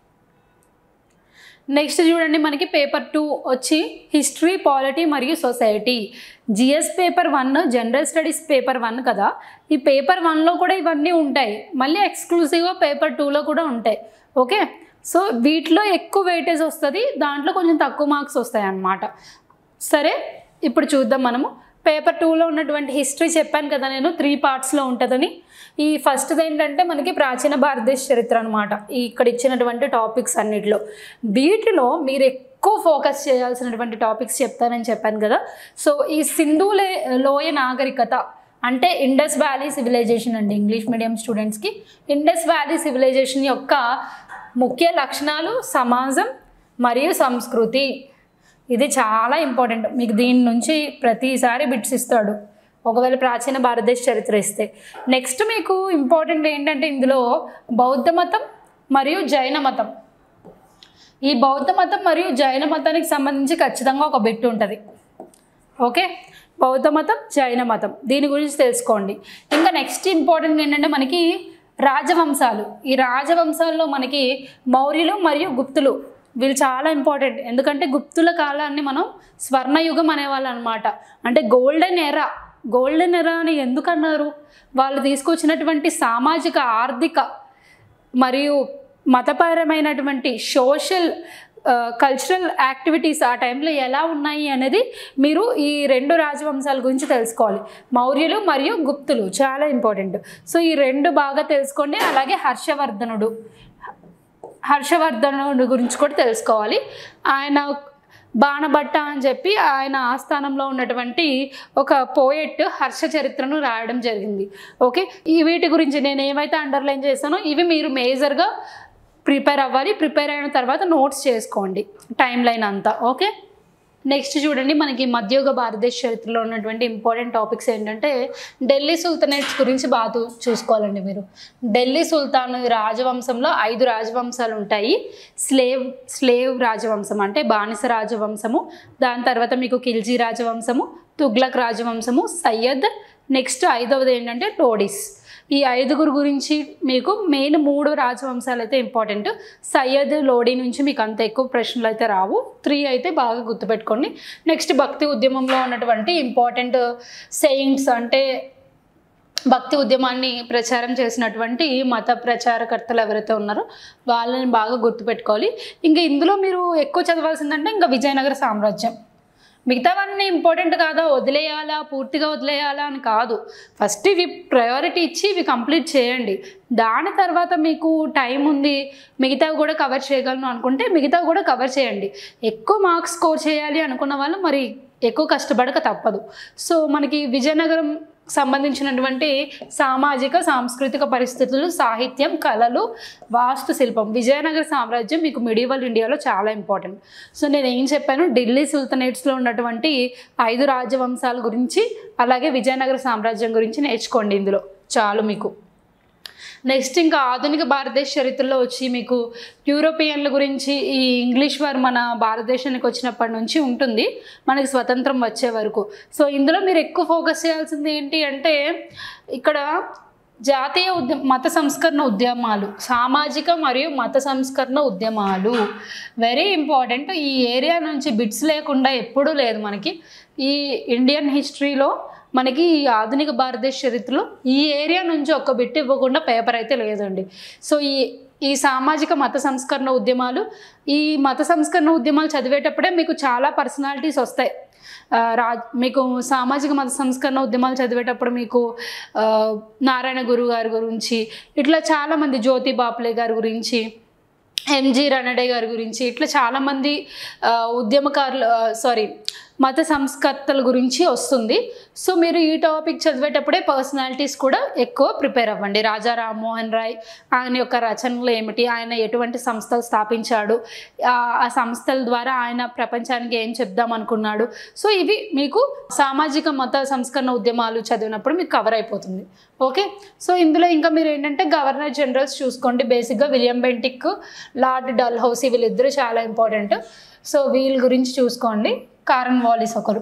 Speaker 1: నెక్స్ట్ చూడండి మనకి పేపర్ టూ వచ్చి హిస్టరీ పాలిటీ మరియు society GS paper one general studies paper one కదా ఈ పేపర్ వన్లో కూడా ఇవన్నీ ఉంటాయి మళ్ళీ ఎక్స్క్లూజివ్గా పేపర్ టూలో కూడా ఉంటాయి ఓకే సో వీటిలో ఎక్కువ వెయిటేజ్ వస్తుంది దాంట్లో కొంచెం తక్కువ మార్క్స్ వస్తాయి అన్నమాట సరే ఇప్పుడు చూద్దాం మనము పేపర్ టూలో ఉన్నటువంటి హిస్టరీ చెప్పాను కదా నేను త్రీ పార్ట్స్లో ఉంటుందని ఈ ఫస్ట్ది ఏంటంటే మనకి ప్రాచీన భారతదేశ చరిత్ర అనమాట ఇక్కడ ఇచ్చినటువంటి టాపిక్స్ అన్నిటిలో వీటిలో మీరు ఎక్కువ ఫోకస్ చేయాల్సినటువంటి టాపిక్స్ చెప్తానని చెప్పాను కదా సో ఈ సింధు లే లోయ నాగరికత అంటే ఇండస్ వ్యాలీ సివిలైజేషన్ అండి ఇంగ్లీష్ మీడియం స్టూడెంట్స్కి ఇండస్ వ్యాలీ సివిలైజేషన్ యొక్క ముఖ్య లక్షణాలు సమాజం మరియు సంస్కృతి ఇది చాలా ఇంపార్టెంట్ మీకు దీని నుంచి ప్రతిసారి బిట్స్ ఇస్తాడు ఒకవేళ ప్రాచీన భారతదేశ చరిత్ర ఇస్తే నెక్స్ట్ మీకు ఇంపార్టెంట్ ఏంటంటే ఇందులో బౌద్ధ మతం మరియు జైన మతం ఈ బౌద్ధ మతం మరియు జైన మతానికి సంబంధించి ఖచ్చితంగా ఒక బిట్ ఉంటుంది ఓకే బౌద్ధ మతం జైన మతం దీని గురించి తెలుసుకోండి ఇంకా నెక్స్ట్ ఇంపార్టెంట్ ఏంటంటే మనకి రాజవంశాలు ఈ రాజవంశాల్లో మనకి మౌర్యులు మరియు గుప్తులు వీళ్ళు చాలా ఇంపార్టెంట్ ఎందుకంటే గుప్తుల కాలాన్ని మనం స్వర్ణయుగం అనేవాళ్ళు అనమాట అంటే గోల్డెన్ ఎరా గోల్డెన్ ఎరా అని ఎందుకు అన్నారు వాళ్ళు తీసుకొచ్చినటువంటి సామాజిక ఆర్థిక మరియు మతపరమైనటువంటి సోషల్ కల్చరల్ యాక్టివిటీస్ ఆ టైంలో ఎలా ఉన్నాయి అనేది మీరు ఈ రెండు రాజవంశాల గురించి తెలుసుకోవాలి మౌర్యులు మరియు గుప్తులు చాలా ఇంపార్టెంట్ సో ఈ రెండు బాగా తెలుసుకోండి అలాగే హర్షవర్ధనుడు హర్షవర్ధనుడు గురించి కూడా తెలుసుకోవాలి ఆయన బాణభట్ట అని చెప్పి ఆయన ఆస్థానంలో ఉన్నటువంటి ఒక పోయెట్ హర్ష చరిత్రను రాయడం జరిగింది ఓకే ఈ వీటి గురించి నేను ఏమైతే అండర్లైన్ చేశానో ఇవి మీరు మేజర్గా ప్రిపేర్ అవ్వాలి ప్రిపేర్ అయిన తర్వాత నోట్స్ చేసుకోండి టైం లైన్ అంతా ఓకే నెక్స్ట్ చూడండి మనకి మధ్యయుగ భారతదేశ చరిత్రలో ఉన్నటువంటి ఇంపార్టెంట్ టాపిక్స్ ఏంటంటే ఢిల్లీ సుల్తనేట్స్ గురించి బాగా చూ- చూసుకోవాలండి మీరు ఢిల్లీ సుల్తాన్ రాజవంశంలో ఐదు రాజవంశాలు ఉంటాయి స్లేవ్ స్లేవ్ రాజవంశం అంటే బానిస రాజవంశము దాని తర్వాత మీకు ఖిల్జీ రాజవంశము తుగ్లక్ రాజవంశము సయ్యద్ నెక్స్ట్ ఐదవది ఏంటంటే టోడిస్ ఈ ఐదుగురు గురించి మీకు మెయిన్ మూడు రాజవంశాలు అయితే ఇంపార్టెంట్ సయ్యద్ లోడీ నుంచి మీకు అంత ఎక్కువ ప్రశ్నలు అయితే రావు త్రీ అయితే బాగా గుర్తుపెట్టుకోండి నెక్స్ట్ భక్తి ఉద్యమంలో ఉన్నటువంటి ఇంపార్టెంట్ సెయింట్స్ అంటే భక్తి ఉద్యమాన్ని ప్రచారం చేసినటువంటి మత ప్రచారకర్తలు ఎవరైతే ఉన్నారో వాళ్ళని బాగా గుర్తుపెట్టుకోవాలి ఇంకా ఇందులో మీరు ఎక్కువ చదవాల్సిందంటే ఇంకా విజయనగర సామ్రాజ్యం మిగతావన్నీ ఇంపార్టెంట్ కాదా వదిలేయాలా పూర్తిగా వదిలేయాలా అని కాదు ఫస్ట్ ఇవి ప్రయారిటీ ఇచ్చి ఇవి కంప్లీట్ చేయండి దాని తర్వాత మీకు టైం ఉంది మిగతావి కూడా కవర్ చేయగలను అనుకుంటే మిగతావి కూడా కవర్ చేయండి ఎక్కువ మార్క్స్ స్కోర్ చేయాలి అనుకున్న వాళ్ళు మరి ఎక్కువ కష్టపడక తప్పదు సో మనకి విజయనగరం సంబంధించినటువంటి సామాజిక సాంస్కృతిక పరిస్థితులు సాహిత్యం కళలు వాస్తు శిల్పం విజయనగర సామ్రాజ్యం మీకు మిడివల్ ఇండియాలో చాలా ఇంపార్టెంట్ సో నేను ఏం చెప్పాను ఢిల్లీ సుల్తనేట్స్లో ఉన్నటువంటి ఐదు రాజవంశాల గురించి అలాగే విజయనగర సామ్రాజ్యం గురించి నేర్చుకోండి ఇందులో చాలు మీకు నెక్స్ట్ ఇంకా ఆధునిక భారతదేశ చరిత్రలో వచ్చి మీకు యూరోపియన్ల గురించి ఈ ఇంగ్లీష్ వారు మన భారతదేశానికి వచ్చినప్పటి నుంచి ఉంటుంది మనకి స్వతంత్రం వచ్చే వరకు సో ఇందులో మీరు ఎక్కువ ఫోకస్ చేయాల్సింది ఏంటి అంటే ఇక్కడ జాతీయ ఉద్యమ మత సంస్కరణ ఉద్యమాలు సామాజిక మరియు మత సంస్కరణ ఉద్యమాలు వెరీ ఇంపార్టెంట్ ఈ ఏరియా నుంచి బిట్స్ లేకుండా ఎప్పుడూ లేదు మనకి ఈ ఇండియన్ హిస్టరీలో మనకి ఈ ఆధునిక భారతదేశ చరిత్రలో ఈ ఏరియా నుంచి ఒక్క బిట్ ఇవ్వకుండా పేపర్ అయితే లేదండి సో ఈ ఈ సామాజిక మత సంస్కరణ ఉద్యమాలు ఈ మత సంస్కరణ ఉద్యమాలు చదివేటప్పుడే మీకు చాలా పర్సనాలిటీస్ వస్తాయి ఆ, రా మీకు సామాజిక మత సంస్కరణ ఉద్యమాలు చదివేటప్పుడు మీకు ఆ, నారాయణ గురు గారి గురించి ఇట్లా చాలామంది జ్యోతి బాపులే గారి గురించి ఎంజి రణడే గారి గురించి ఇట్లా చాలామంది ఆ, ఉద్యమకారులు సారీ మత సంస్కర్తల గురించి వస్తుంది సో మీరు ఈ టాపిక్ చదివేటప్పుడే పర్సనాలిటీస్ కూడా ఎక్కువ ప్రిపేర్ అవ్వండి రాజా రామ్మోహన్ రాయ్ ఆయన యొక్క రచనలు ఏమిటి ఆయన ఎటువంటి సంస్థలు స్థాపించాడు ఆ ఆ సంస్థల ద్వారా ఆయన ప్రపంచానికి ఏం చెప్దాం అనుకున్నాడు సో ఇవి మీకు సామాజిక మత సంస్కరణ ఉద్యమాలు చదివినప్పుడు మీకు కవర్ అయిపోతుంది ఓకే సో ఇందులో ఇంకా మీరు ఏంటంటే గవర్నర్ జనరల్స్ చూసుకోండి బేసిక్గా William Bentinck Lord Dalhousie వీళ్ళిద్దరూ చాలా ఇంపార్టెంట్ సో వీళ్ళ గురించి చూసుకోండి కారన్ వాలిస్ ఒకరు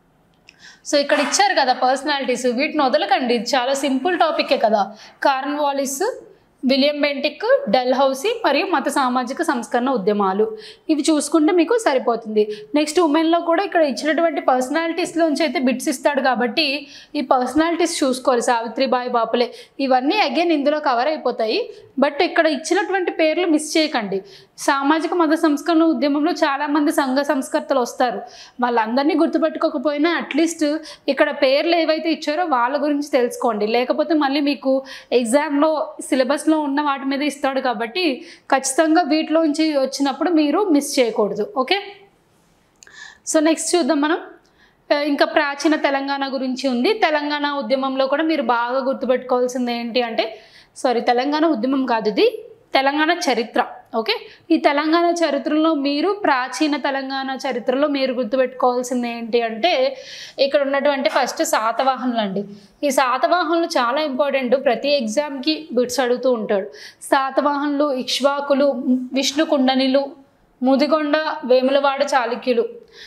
Speaker 1: సో ఇక్కడ ఇచ్చారు కదా పర్సనాలిటీస్ వీటిని వదలకండి ఇది చాలా సింపుల్ టాపికే కదా Cornwallis William Bentinck Dalhousie మరియు మత సామాజిక సంస్కరణ ఉద్యమాలు ఇవి చూసుకుంటే మీకు సరిపోతుంది నెక్స్ట్ ఉమెన్లో కూడా ఇక్కడ ఇచ్చినటువంటి పర్సనాలిటీస్లోంచి అయితే బిట్స్ ఇస్తాడు కాబట్టి ఈ పర్సనాలిటీస్ చూసుకోవాలి సావిత్రిబాయి బాపులే ఇవన్నీ అగైన్ ఇందులో కవర్ అయిపోతాయి బట్ ఇక్కడ ఇచ్చినటువంటి పేర్లు మిస్ చేయకండి సామాజిక మత సంస్కరణ ఉద్యమంలో చాలామంది సంఘ సంస్కర్తలు వస్తారు వాళ్ళందరినీ గుర్తుపెట్టుకోకపోయినా అట్లీస్ట్ ఇక్కడ పేర్లు ఏవైతే ఇచ్చారో వాళ్ళ గురించి తెలుసుకోండి లేకపోతే మళ్ళీ మీకు ఎగ్జామ్లో సిలబస్లో ఉన్న వాటి మీద ఇస్తాడు కాబట్టి ఖచ్చితంగా వీటిలోంచి వచ్చినప్పుడు మీరు మిస్ చేయకూడదు ఓకే సో నెక్స్ట్ చూద్దాం మనం ఆ, ఇంకా ప్రాచీన తెలంగాణ గురించి ఉంది తెలంగాణ ఉద్యమంలో కూడా మీరు బాగా గుర్తుపెట్టుకోవాల్సింది ఏంటి అంటే సారీ తెలంగాణ ఉద్యమం కాదు ఇది తెలంగాణ చరిత్ర ఓకే ఈ తెలంగాణ చరిత్రలో మీరు ప్రాచీన తెలంగాణ చరిత్రలో మీరు గుర్తుపెట్టుకోవాల్సింది ఏంటి అంటే ఇక్కడ ఉన్నటువంటి ఫస్ట్ శాతవాహనులు అండి ఈ శాతవాహనులు చాలా ఇంపార్టెంట్ ప్రతి ఎగ్జామ్కి బిట్స్ అడుగుతూ ఉంటాడు శాతవాహనులు ఇక్ష్వాకులు విష్ణు కుండనిలు ముదిగొండ వేములవాడ చాళుక్యులు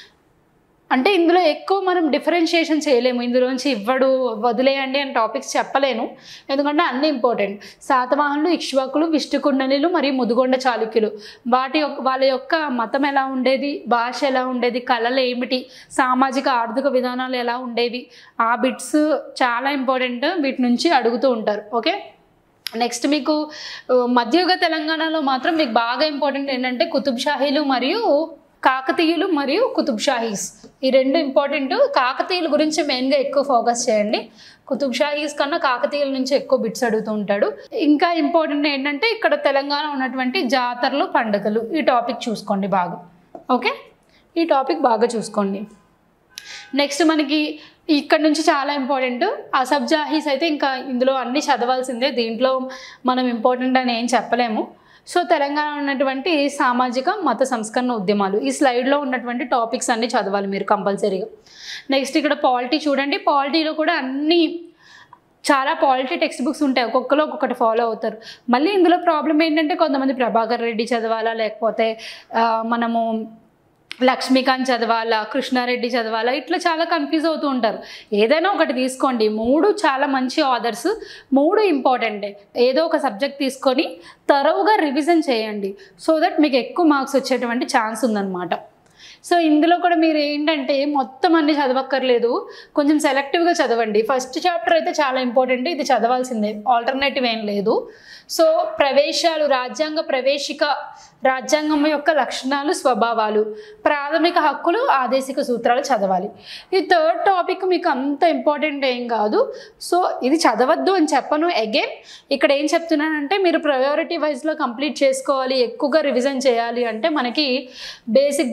Speaker 1: అంటే ఇందులో ఎక్కువ మనం డిఫరెన్షియేషన్ చేయలేము ఇందులోంచి ఇవ్వడు వదిలేయండి అని టాపిక్స్ చెప్పలేను ఎందుకంటే అన్నీ ఇంపార్టెంట్ శాతవాహనులు ఇక్ష్వాకులు విష్ణుకుండనిలు మరియు ముదుగొండ చాళుక్యులు వాటి యొక్క వాళ్ళ యొక్క మతం ఎలా ఉండేది భాష ఎలా ఉండేది కళలు ఏమిటి సామాజిక ఆర్థిక విధానాలు ఎలా ఉండేవి ఆ బిట్స్ చాలా ఇంపార్టెంట్ వీటి నుంచి అడుగుతూ ఉంటారు ఓకే నెక్స్ట్ మీకు ఆ, మధ్యయుగ తెలంగాణలో మాత్రం మీకు బాగా ఇంపార్టెంట్ ఏంటంటే కుతుబ్ షాహీలు మరియు కాకతీయులు మరియు కుతుబ్ షాహీస్ ఈ రెండు ఇంపార్టెంట్ కాకతీయుల గురించి మెయిన్గా ఎక్కువ ఫోకస్ చేయండి కుతుబ్ షాహీస్ కన్నా కాకతీయుల నుంచి ఎక్కువ బిట్స్ అడుగుతూ ఉంటాడు ఇంకా ఇంపార్టెంట్ ఏంటంటే ఇక్కడ తెలంగాణ ఉన్నటువంటి జాతరలు పండుగలు ఈ టాపిక్ చూసుకోండి బాగా ఓకే ఈ టాపిక్ బాగా చూసుకోండి నెక్స్ట్ మనకి ఇక్కడ నుంచి చాలా ఇంపార్టెంట్ అసబ్ జాహీస్ అయితే ఇంకా ఇందులో అన్ని చదవాల్సిందే దీంట్లో మనం ఇంపార్టెంట్ అని ఏం చెప్పలేము సో తెలంగాణ ఉన్నటువంటి సామాజిక మత సంస్కరణ ఉద్యమాలు ఈ స్లైడ్లో ఉన్నటువంటి టాపిక్స్ అన్ని చదవాలి మీరు కంపల్సరీగా నెక్స్ట్ ఇక్కడ పాలిటీ చూడండి పాలిటీలో కూడా అన్ని చాలా పాలిటీ టెక్స్ట్ బుక్స్ ఉంటాయి ఒక్కొక్కరు ఒక్కొక్కటి ఫాలో అవుతారు మళ్ళీ ఇందులో ప్రాబ్లం ఏంటంటే కొంతమంది ప్రభాకర్ రెడ్డి చదవాలా లేకపోతే ఆ, మనము లక్ష్మీకాంత్ చదవాలా కృష్ణారెడ్డి చదవాలా ఇట్లా చాలా కన్ఫ్యూజ్ అవుతూ ఉంటారు ఏదైనా ఒకటి తీసుకోండి మూడు చాలా మంచి ఆథర్స్ మూడు ఇంపార్టెంటే ఏదో ఒక సబ్జెక్ట్ తీసుకొని తరవుగా రివిజన్ చేయండి సో దట్ మీకు ఎక్కువ మార్క్స్ వచ్చేటువంటి ఛాన్స్ ఉందన్నమాట సో ఇందులో కూడా మీరు ఏంటంటే మొత్తం అన్ని చదవక్కర్లేదు కొంచెం సెలెక్టివ్గా చదవండి ఫస్ట్ చాప్టర్ అయితే చాలా ఇంపార్టెంట్ ఇది చదవాల్సిందే ఆల్టర్నేటివ్ ఏం లేదు సో ప్రవేశాలు రాజ్యాంగ ప్రవేశిక రాజ్యాంగం యొక్క లక్షణాలు స్వభావాలు ప్రాథమిక హక్కులు ఆదేశిక సూత్రాలు చదవాలి ఈ థర్డ్ టాపిక్ మీకు అంత ఇంపార్టెంట్ ఏం కాదు సో ఇది చదవద్దు అని చెప్పను అగైన్ ఇక్కడ ఏం చెప్తున్నానంటే మీరు ప్రయారిటీ వైజ్లో కంప్లీట్ చేసుకోవాలి ఎక్కువగా రివిజన్ చేయాలి అంటే మనకి బేసిక్గా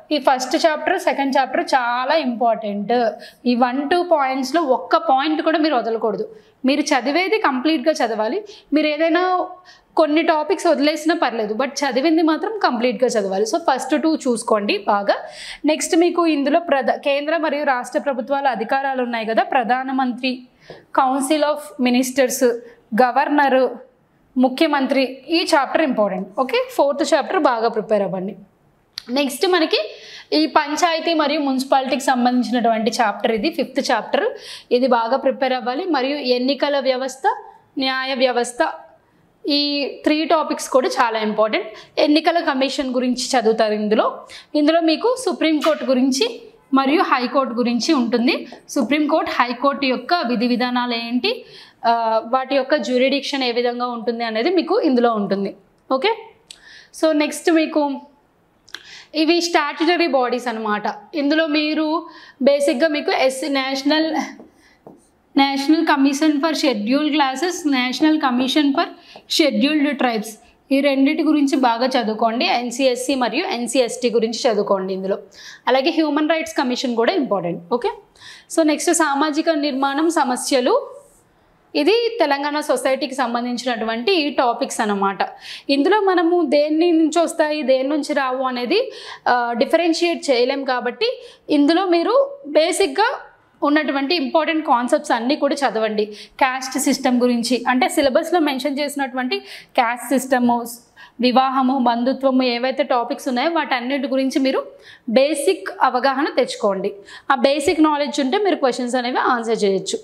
Speaker 1: ఈ ఫస్ట్ చాప్టర్ సెకండ్ చాప్టర్ చాలా ఇంపార్టెంట్ ఈ వన్ టూ పాయింట్స్లో ఒక్క పాయింట్ కూడా మీరు వదలకూడదు మీరు చదివేది కంప్లీట్గా చదవాలి మీరు ఏదైనా కొన్ని టాపిక్స్ వదిలేసినా పర్లేదు బట్ చదివింది మాత్రం కంప్లీట్గా చదవాలి సో ఫస్ట్ టూ చూసుకోండి బాగా నెక్స్ట్ మీకు ఇందులో ప్రధ కేంద్ర మరియు రాష్ట్ర ప్రభుత్వాల అధికారాలు ఉన్నాయి కదా ప్రధానమంత్రి కౌన్సిల్ ఆఫ్ మినిస్టర్స్ గవర్నరు ముఖ్యమంత్రి ఈ chapter important okay fourth chapter బాగా ప్రిపేర్ అవ్వండి నెక్స్ట్ మనకి ఈ పంచాయతీ మరియు మున్సిపాలిటీకి సంబంధించినటువంటి చాప్టర్ ఇది ఫిఫ్త్ చాప్టర్ ఇది బాగా ప్రిపేర్ అవ్వాలి మరియు ఎన్నికల వ్యవస్థ న్యాయ వ్యవస్థ ఈ త్రీ టాపిక్స్ కూడా చాలా ఇంపార్టెంట్ ఎన్నికల కమిషన్ గురించి చదువుతారు ఇందులో ఇందులో మీకు సుప్రీంకోర్టు గురించి మరియు హైకోర్టు గురించి ఉంటుంది సుప్రీంకోర్టు హైకోర్టు యొక్క విధి విధానాలు ఏంటి ఆ, వాటి యొక్క జ్యూరిడిక్షన్ ఏ విధంగా ఉంటుంది అనేది మీకు ఇందులో ఉంటుంది ఓకే సో నెక్స్ట్ మీకు ఇవి స్టాట్యుటరీ బాడీస్ అన్నమాట ఇందులో మీరు బేసిక్గా మీకు ఎస్ national national commission for scheduled classes national commission for scheduled tribes ఈ రెండింటి గురించి బాగా చదువుకోండి ఎన్సిఎస్సి మరియు ఎన్సిఎస్టీ గురించి చదువుకోండి ఇందులో అలాగే హ్యూమన్ రైట్స్ కమిషన్ కూడా ఇంపార్టెంట్ ఓకే సో నెక్స్ట్ సామాజిక నిర్మాణం సమస్యలు ఇది తెలంగాణ సొసైటీకి సంబంధించినటువంటి టాపిక్స్ అన్నమాట ఇందులో మనము దేని నుంచి వస్తాయి దేని నుంచి రావు అనేది డిఫరెన్షియేట్ చేయలేం కాబట్టి ఇందులో మీరు బేసిక్గా ఉన్నటువంటి ఇంపార్టెంట్ కాన్సెప్ట్స్ అన్నీ కూడా చదవండి క్యాస్ట్ సిస్టమ్ గురించి అంటే సిలబస్లో మెన్షన్ చేసినటువంటి క్యాస్ట్ సిస్టము వివాహము బంధుత్వము ఏవైతే టాపిక్స్ ఉన్నాయో వాటన్నిటి గురించి మీరు బేసిక్ అవగాహన తెచ్చుకోండి ఆ బేసిక్ నాలెడ్జ్ ఉంటే మీరు క్వశ్చన్స్ అనేవి ఆన్సర్ చేయొచ్చు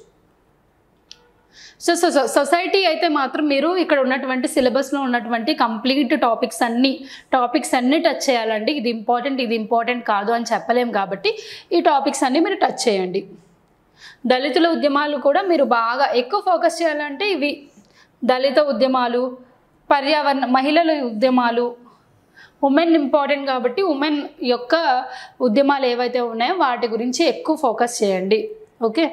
Speaker 1: సో సో సో- సొసైటీ అయితే మాత్రం మీరు ఇక్కడ ఉన్నటువంటి సిలబస్లో ఉన్నటువంటి కంప్లీట్ టాపిక్స్ అన్నీ టాపిక్స్ అన్నీ టచ్ చేయాలండి ఇది ఇంపార్టెంట్ ఇది ఇంపార్టెంట్ కాదు అని చెప్పలేం కాబట్టి ఈ టాపిక్స్ అన్నీ మీరు టచ్ చేయండి దళితుల ఉద్యమాలు కూడా మీరు బాగా ఎక్కువ ఫోకస్ చేయాలంటే ఇవి దళిత ఉద్యమాలు పర్యావరణ మహిళల ఉద్యమాలు ఉమెన్ ఇంపార్టెంట్ కాబట్టి ఉమెన్ యొక్క ఉద్యమాలు ఏవైతే ఉన్నాయో వాటి గురించి ఎక్కువ ఫోకస్ చేయండి ఓకే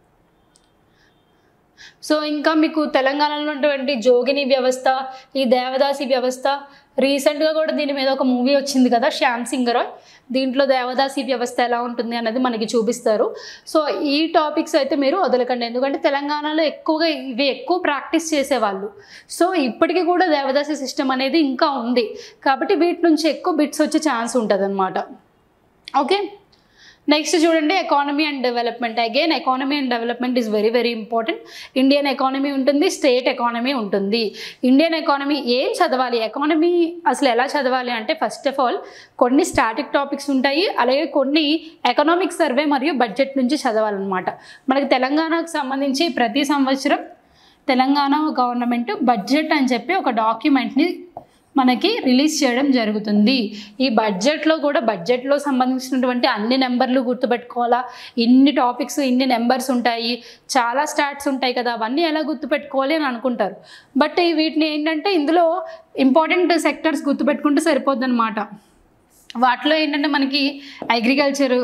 Speaker 1: సో ఇంకా మీకు తెలంగాణలో ఉన్నటువంటి జోగిని వ్యవస్థ ఈ దేవదాసి వ్యవస్థ రీసెంట్గా కూడా దీని మీద ఒక మూవీ వచ్చింది కదా శ్యామ్ సింగ్ రాయ్ దీంట్లో దేవదాసి వ్యవస్థ ఎలా ఉంటుంది అన్నది మనకి చూపిస్తారు సో ఈ టాపిక్స్ అయితే మీరు వదలకండి ఎందుకంటే తెలంగాణలో ఎక్కువగా ఇవి ఎక్కువ ప్రాక్టీస్ చేసేవాళ్ళు సో ఇప్పటికీ కూడా దేవదాసి సిస్టమ్ అనేది ఇంకా ఉంది కాబట్టి వీటి నుంచి ఎక్కువ బిట్స్ వచ్చే ఛాన్స్ ఉంటుంది ఓకే నెక్స్ట్ చూడండి economy and development again economy and development is very very important Indian economy ఉంటుంది స్టేట్ ఎకానమీ ఉంటుంది ఇండియన్ ఎకానమీ ఏం చదవాలి ఎకానమీ అసలు ఎలా చదవాలి అంటే ఫస్ట్ ఆఫ్ ఆల్ కొన్ని స్టాటిక్ టాపిక్స్ ఉంటాయి అలాగే కొన్ని ఎకనామిక్ సర్వే మరియు బడ్జెట్ నుంచి చదవాలన్నమాట మనకి తెలంగాణకు సంబంధించి ప్రతి సంవత్సరం తెలంగాణ గవర్నమెంట్ బడ్జెట్ అని చెప్పి ఒక డాక్యుమెంట్ని మనకి రిలీజ్ చేయడం జరుగుతుంది ఈ బడ్జెట్లో కూడా బడ్జెట్లో సంబంధించినటువంటి అన్ని నెంబర్లు గుర్తుపెట్టుకోవాలా ఇన్ని టాపిక్స్ ఇన్ని నెంబర్స్ ఉంటాయి చాలా స్టాట్స్ ఉంటాయి కదా అవన్నీ ఎలా గుర్తుపెట్టుకోవాలి అని అనుకుంటారు బట్ ఈ వీటిని ఏంటంటే ఇందులో ఇంపార్టెంట్ సెక్టర్స్ గుర్తుపెట్టుకుంటే సరిపోద్ది అనమాట వాటిలో ఏంటంటే మనకి అగ్రికల్చరు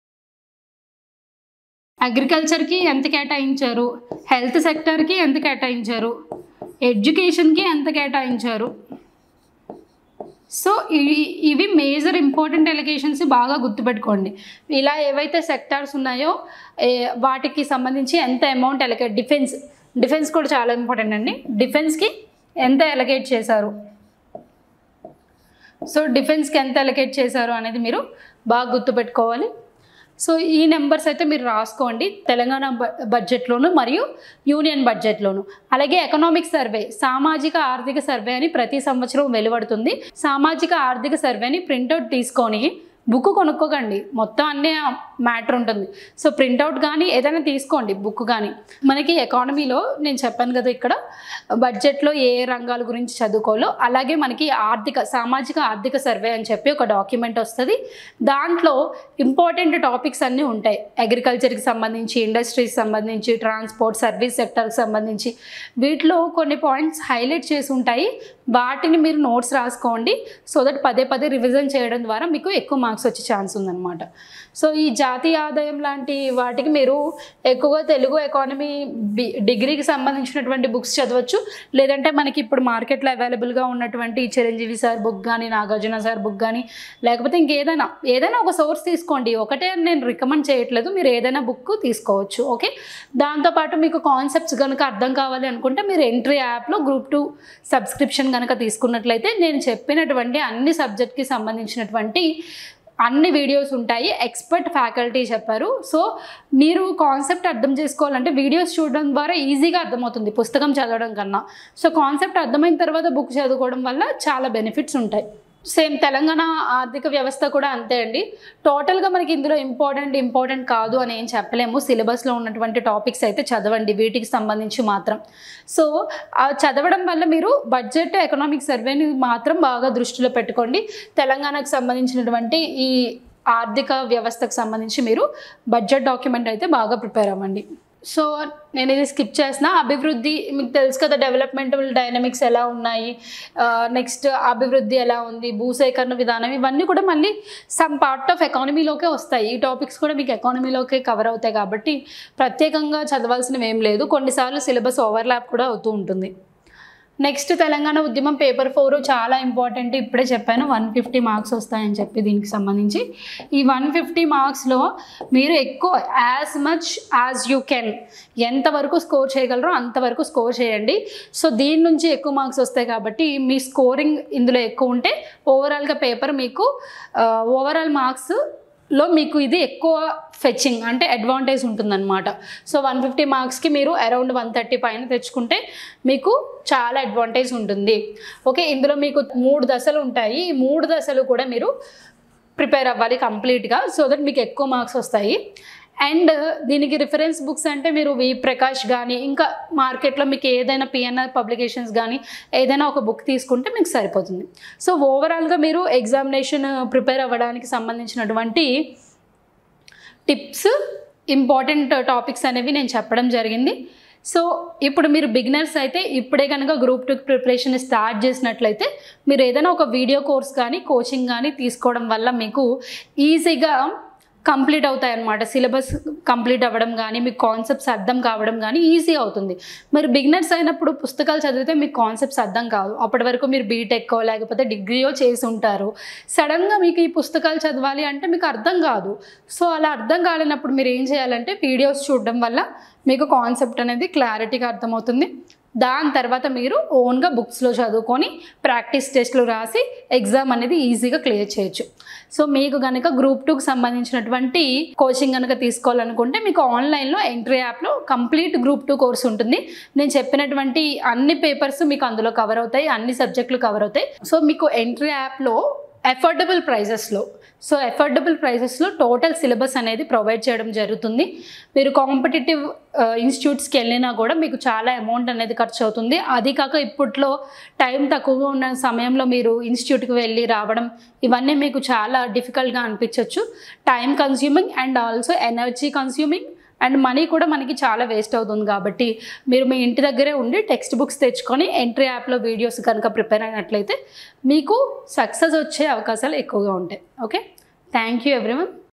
Speaker 1: అగ్రికల్చర్కి ఎంత కేటాయించారు హెల్త్ సెక్టర్కి ఎంత కేటాయించారు ఎడ్యుకేషన్కి ఎంత కేటాయించారు సో ఇవి ఇవి మేజర్ ఇంపార్టెంట్ ఎలిగేషన్స్ బాగా గుర్తుపెట్టుకోండి ఇలా ఏవైతే సెక్టార్స్ ఉన్నాయో ఏ- వాటికి సంబంధించి ఎంత అమౌంట్ ఎలకేట్ డిఫెన్స్ డిఫెన్స్ కూడా చాలా ఇంపార్టెంట్ అండి డిఫెన్స్కి ఎంత ఎలకేట్ చేశారు సో డిఫెన్స్కి ఎంత ఎలకేట్ చేశారు అనేది మీరు బాగా గుర్తుపెట్టుకోవాలి సో ఈ నెంబర్స్ అయితే మీరు రాసుకోండి తెలంగాణ బ- బడ్జెట్లోను మరియు యూనియన్ బడ్జెట్లోను అలాగే ఎకనామిక్ సర్వే సామాజిక ఆర్థిక సర్వే అని ప్రతి సంవత్సరం వెలువడుతుంది సామాజిక ఆర్థిక సర్వేని ప్రింట్అవుట్ తీసుకొని బుక్ కొనుక్కోకండి మొత్తం అన్నీ మ్యాటర్ ఉంటుంది సో ప్రింట్అవుట్ కానీ ఏదైనా తీసుకోండి బుక్ కానీ మనకి ఎకానమీలో నేను చెప్పాను కదా ఇక్కడ బడ్జెట్లో ఏ ఏ రంగాల గురించి చదువుకోవాలో అలాగే మనకి ఆర్థిక సామాజిక ఆర్థిక సర్వే అని చెప్పి ఒక డాక్యుమెంట్ వస్తుంది దాంట్లో ఇంపార్టెంట్ టాపిక్స్ అన్నీ ఉంటాయి అగ్రికల్చర్కి సంబంధించి ఇండస్ట్రీకి సంబంధించి ట్రాన్స్పోర్ట్ సర్వీస్ సెక్టర్కి సంబంధించి వీటిలో కొన్ని పాయింట్స్ హైలైట్ చేసి ఉంటాయి వాటిని మీరు నోట్స్ రాసుకోండి సో దట్ పదే పదే రివిజన్ చేయడం ద్వారా మీకు ఎక్కువ మార్క్స్ వచ్చే ఛాన్స్ ఉందన్నమాట సో ఈ జాతీయ ఆదాయం లాంటి వాటికి మీరు ఎక్కువగా తెలుగు ఎకానమీ బి డిగ్రీకి సంబంధించినటువంటి బుక్స్ చదవచ్చు లేదంటే మనకి ఇప్పుడు మార్కెట్లో అవైలబుల్గా ఉన్నటువంటి చిరంజీవి సార్ బుక్ కానీ నాగార్జున సార్ బుక్ కానీ లేకపోతే ఇంకేదైనా ఏదైనా ఒక సోర్స్ తీసుకోండి ఒకటే అని నేను రికమెండ్ చేయట్లేదు మీరు ఏదైనా బుక్ తీసుకోవచ్చు ఓకే దాంతోపాటు మీకు కాన్సెప్ట్స్ కనుక అర్థం కావాలి అనుకుంటే మీరు ఎంట్రీ యాప్లో గ్రూప్ టూ సబ్స్క్రిప్షన్ కనుక తీసుకున్నట్లయితే నేను చెప్పినటువంటి అన్ని సబ్జెక్ట్కి సంబంధించినటువంటి అన్ని వీడియోస్ ఉంటాయి ఎక్స్పర్ట్ ఫ్యాకల్టీ చెప్పారు సో మీరు కాన్సెప్ట్ అర్థం చేసుకోవాలంటే వీడియోస్ చూడడం ద్వారా ఈజీగా అర్థమవుతుంది పుస్తకం చదవడం కన్నా సో కాన్సెప్ట్ అర్థమైన తర్వాత బుక్ చదువుకోవడం వల్ల చాలా బెనిఫిట్స్ ఉంటాయి సేమ్ తెలంగాణ ఆర్థిక వ్యవస్థ కూడా అంతే అండి టోటల్గా మనకి ఇందులో ఇంపార్టెంట్ ఇంపార్టెంట్ కాదు అని ఏం చెప్పలేము సిలబస్లో ఉన్నటువంటి టాపిక్స్ అయితే చదవండి వీటికి సంబంధించి మాత్రం సో ఆ చదవడం వల్ల మీరు బడ్జెట్ ఎకనామిక్ సర్వేని మాత్రం బాగా దృష్టిలో పెట్టుకోండి తెలంగాణకు సంబంధించినటువంటి ఈ ఆర్థిక వ్యవస్థకు సంబంధించి మీరు బడ్జెట్ డాక్యుమెంట్ అయితే బాగా ప్రిపేర్ అవ్వండి సో నేను ఇది స్కిప్ చేసిన అభివృద్ధి మీకు తెలుసు కదా డెవలప్మెంటల్ డైనమిక్స్ ఎలా ఉన్నాయి నెక్స్ట్ అభివృద్ధి ఎలా ఉంది భూసేకరణ విధానం ఇవన్నీ కూడా మళ్ళీ సమ్ పార్ట్ ఆఫ్ ఎకానమీలోకే వస్తాయి ఈ టాపిక్స్ కూడా మీకు ఎకానమీలోకే కవర్ అవుతాయి కాబట్టి ప్రత్యేకంగా చదవాల్సినవి ఏం లేదు కొన్నిసార్లు సిలబస్ ఓవర్లాప్ కూడా అవుతూ ఉంటుంది నెక్స్ట్ తెలంగాణ ఉద్యమం పేపర్ ఫోర్ చాలా ఇంపార్టెంట్ ఇప్పుడే చెప్పాను వన్ ఫిఫ్టీ మార్క్స్ వస్తాయని చెప్పి దీనికి సంబంధించి ఈ వన్ ఫిఫ్టీ మార్క్స్లో మీరు ఎక్కువ as much as you can ఎంతవరకు స్కోర్ చేయగలరో అంతవరకు స్కోర్ చేయండి సో దీని నుంచి ఎక్కువ మార్క్స్ వస్తాయి కాబట్టి మీ స్కోరింగ్ ఇందులో ఎక్కువ ఉంటే ఓవరాల్గా పేపర్ మీకు ఓవరాల్ మార్క్స్ లో మీకు ఇది ఎక్కువ ఫెచ్చింగ్ అంటే అడ్వాంటేజ్ ఉంటుందన్నమాట సో వన్ ఫిఫ్టీ మార్క్స్కి మీరు అరౌండ్ వన్ థర్టీ పైన తెచ్చుకుంటే మీకు చాలా అడ్వాంటేజ్ ఉంటుంది ఓకే ఇందులో మీకు మూడు దశలు ఉంటాయి ఈ మూడు దశలు కూడా మీరు ప్రిపేర్ అవ్వాలి కంప్లీట్గా సో దట్ మీకు ఎక్కువ మార్క్స్ వస్తాయి అండ్ దీనికి రిఫరెన్స్ బుక్స్ అంటే మీరు వి ప్రకాష్ కానీ ఇంకా మార్కెట్లో మీకు ఏదైనా పిఎన్ఆర్ పబ్లికేషన్స్ కానీ ఏదైనా ఒక బుక్ తీసుకుంటే మీకు సరిపోతుంది సో ఓవరాల్గా మీరు ఎగ్జామినేషన్ ప్రిపేర్ అవ్వడానికి సంబంధించినటువంటి టిప్స్ ఇంపార్టెంట్ టాపిక్స్ అనేవి నేను చెప్పడం జరిగింది సో ఇప్పుడు మీరు బిగినర్స్ అయితే ఇప్పుడే కనుక గ్రూప్ టూ ప్రిపరేషన్ స్టార్ట్ చేసినట్లయితే మీరు ఏదైనా ఒక వీడియో కోర్స్ కానీ కోచింగ్ కానీ తీసుకోవడం వల్ల మీకు ఈజీగా కంప్లీట్ అవుతాయి అన్నమాట సిలబస్ కంప్లీట్ అవ్వడం కానీ మీకు కాన్సెప్ట్స్ అర్థం కావడం కానీ ఈజీ అవుతుంది మరి బిగినర్స్ అయినప్పుడు పుస్తకాలు చదివితే మీకు కాన్సెప్ట్స్ అర్థం కాదు అప్పటి వరకు మీరు బీటెక్కో లేకపోతే డిగ్రీయో చేసి ఉంటారు సడన్గా మీకు ఈ పుస్తకాలు చదవాలి అంటే మీకు అర్థం కాదు సో అలా అర్థం కాలేనప్పుడు మీరు ఏం చేయాలంటే వీడియోస్ చూడడం వల్ల మీకు కాన్సెప్ట్ అనేది క్లారిటీగా అర్థమవుతుంది దాని తర్వాత మీరు ఓన్గా బుక్స్లో చదువుకొని ప్రాక్టీస్ టెస్ట్లు రాసి ఎగ్జామ్ అనేది ఈజీగా క్లియర్ చేయొచ్చు సో మీకు కనుక గ్రూప్ టూకి సంబంధించినటువంటి కోచింగ్ కనుక తీసుకోవాలనుకుంటే మీకు ఆన్లైన్లో ఎంట్రీ యాప్లో కంప్లీట్ గ్రూప్ టూ కోర్స్ ఉంటుంది నేను చెప్పినటువంటి అన్ని పేపర్స్ మీకు అందులో కవర్ అవుతాయి అన్ని సబ్జెక్టులు కవర్ అవుతాయి సో మీకు ఎంట్రీ యాప్లో అఫోర్డబుల్ ప్రైజెస్లో సో అఫోర్డబుల్ ప్రైజెస్లో టోటల్ సిలబస్ అనేది ప్రొవైడ్ చేయడం జరుగుతుంది మీరు కాంపిటేటివ్ ఇన్స్టిట్యూట్స్కి వెళ్ళినా కూడా మీకు చాలా అమౌంట్ అనేది ఖర్చు అవుతుంది అది కాక ఇప్పట్లో టైం తక్కువగా ఉన్న సమయంలో మీరు ఇన్స్టిట్యూట్కి వెళ్ళి రావడం ఇవన్నీ మీకు చాలా డిఫికల్ట్గా అనిపించవచ్చు time consuming and also energy consuming and money కూడా మనకి చాలా వేస్ట్ అవుతుంది కాబట్టి మీరు మీ ఇంటి దగ్గరే ఉండి టెక్స్ట్ బుక్స్ తెచ్చుకొని ఎంట్రీ యాప్లో వీడియోస్ కనుక ప్రిపేర్ అయినట్లయితే మీకు సక్సెస్ వచ్చే అవకాశాలు ఎక్కువగా ఉంటాయి ఓకే థ్యాంక్ యూ ఎవ్రీవన్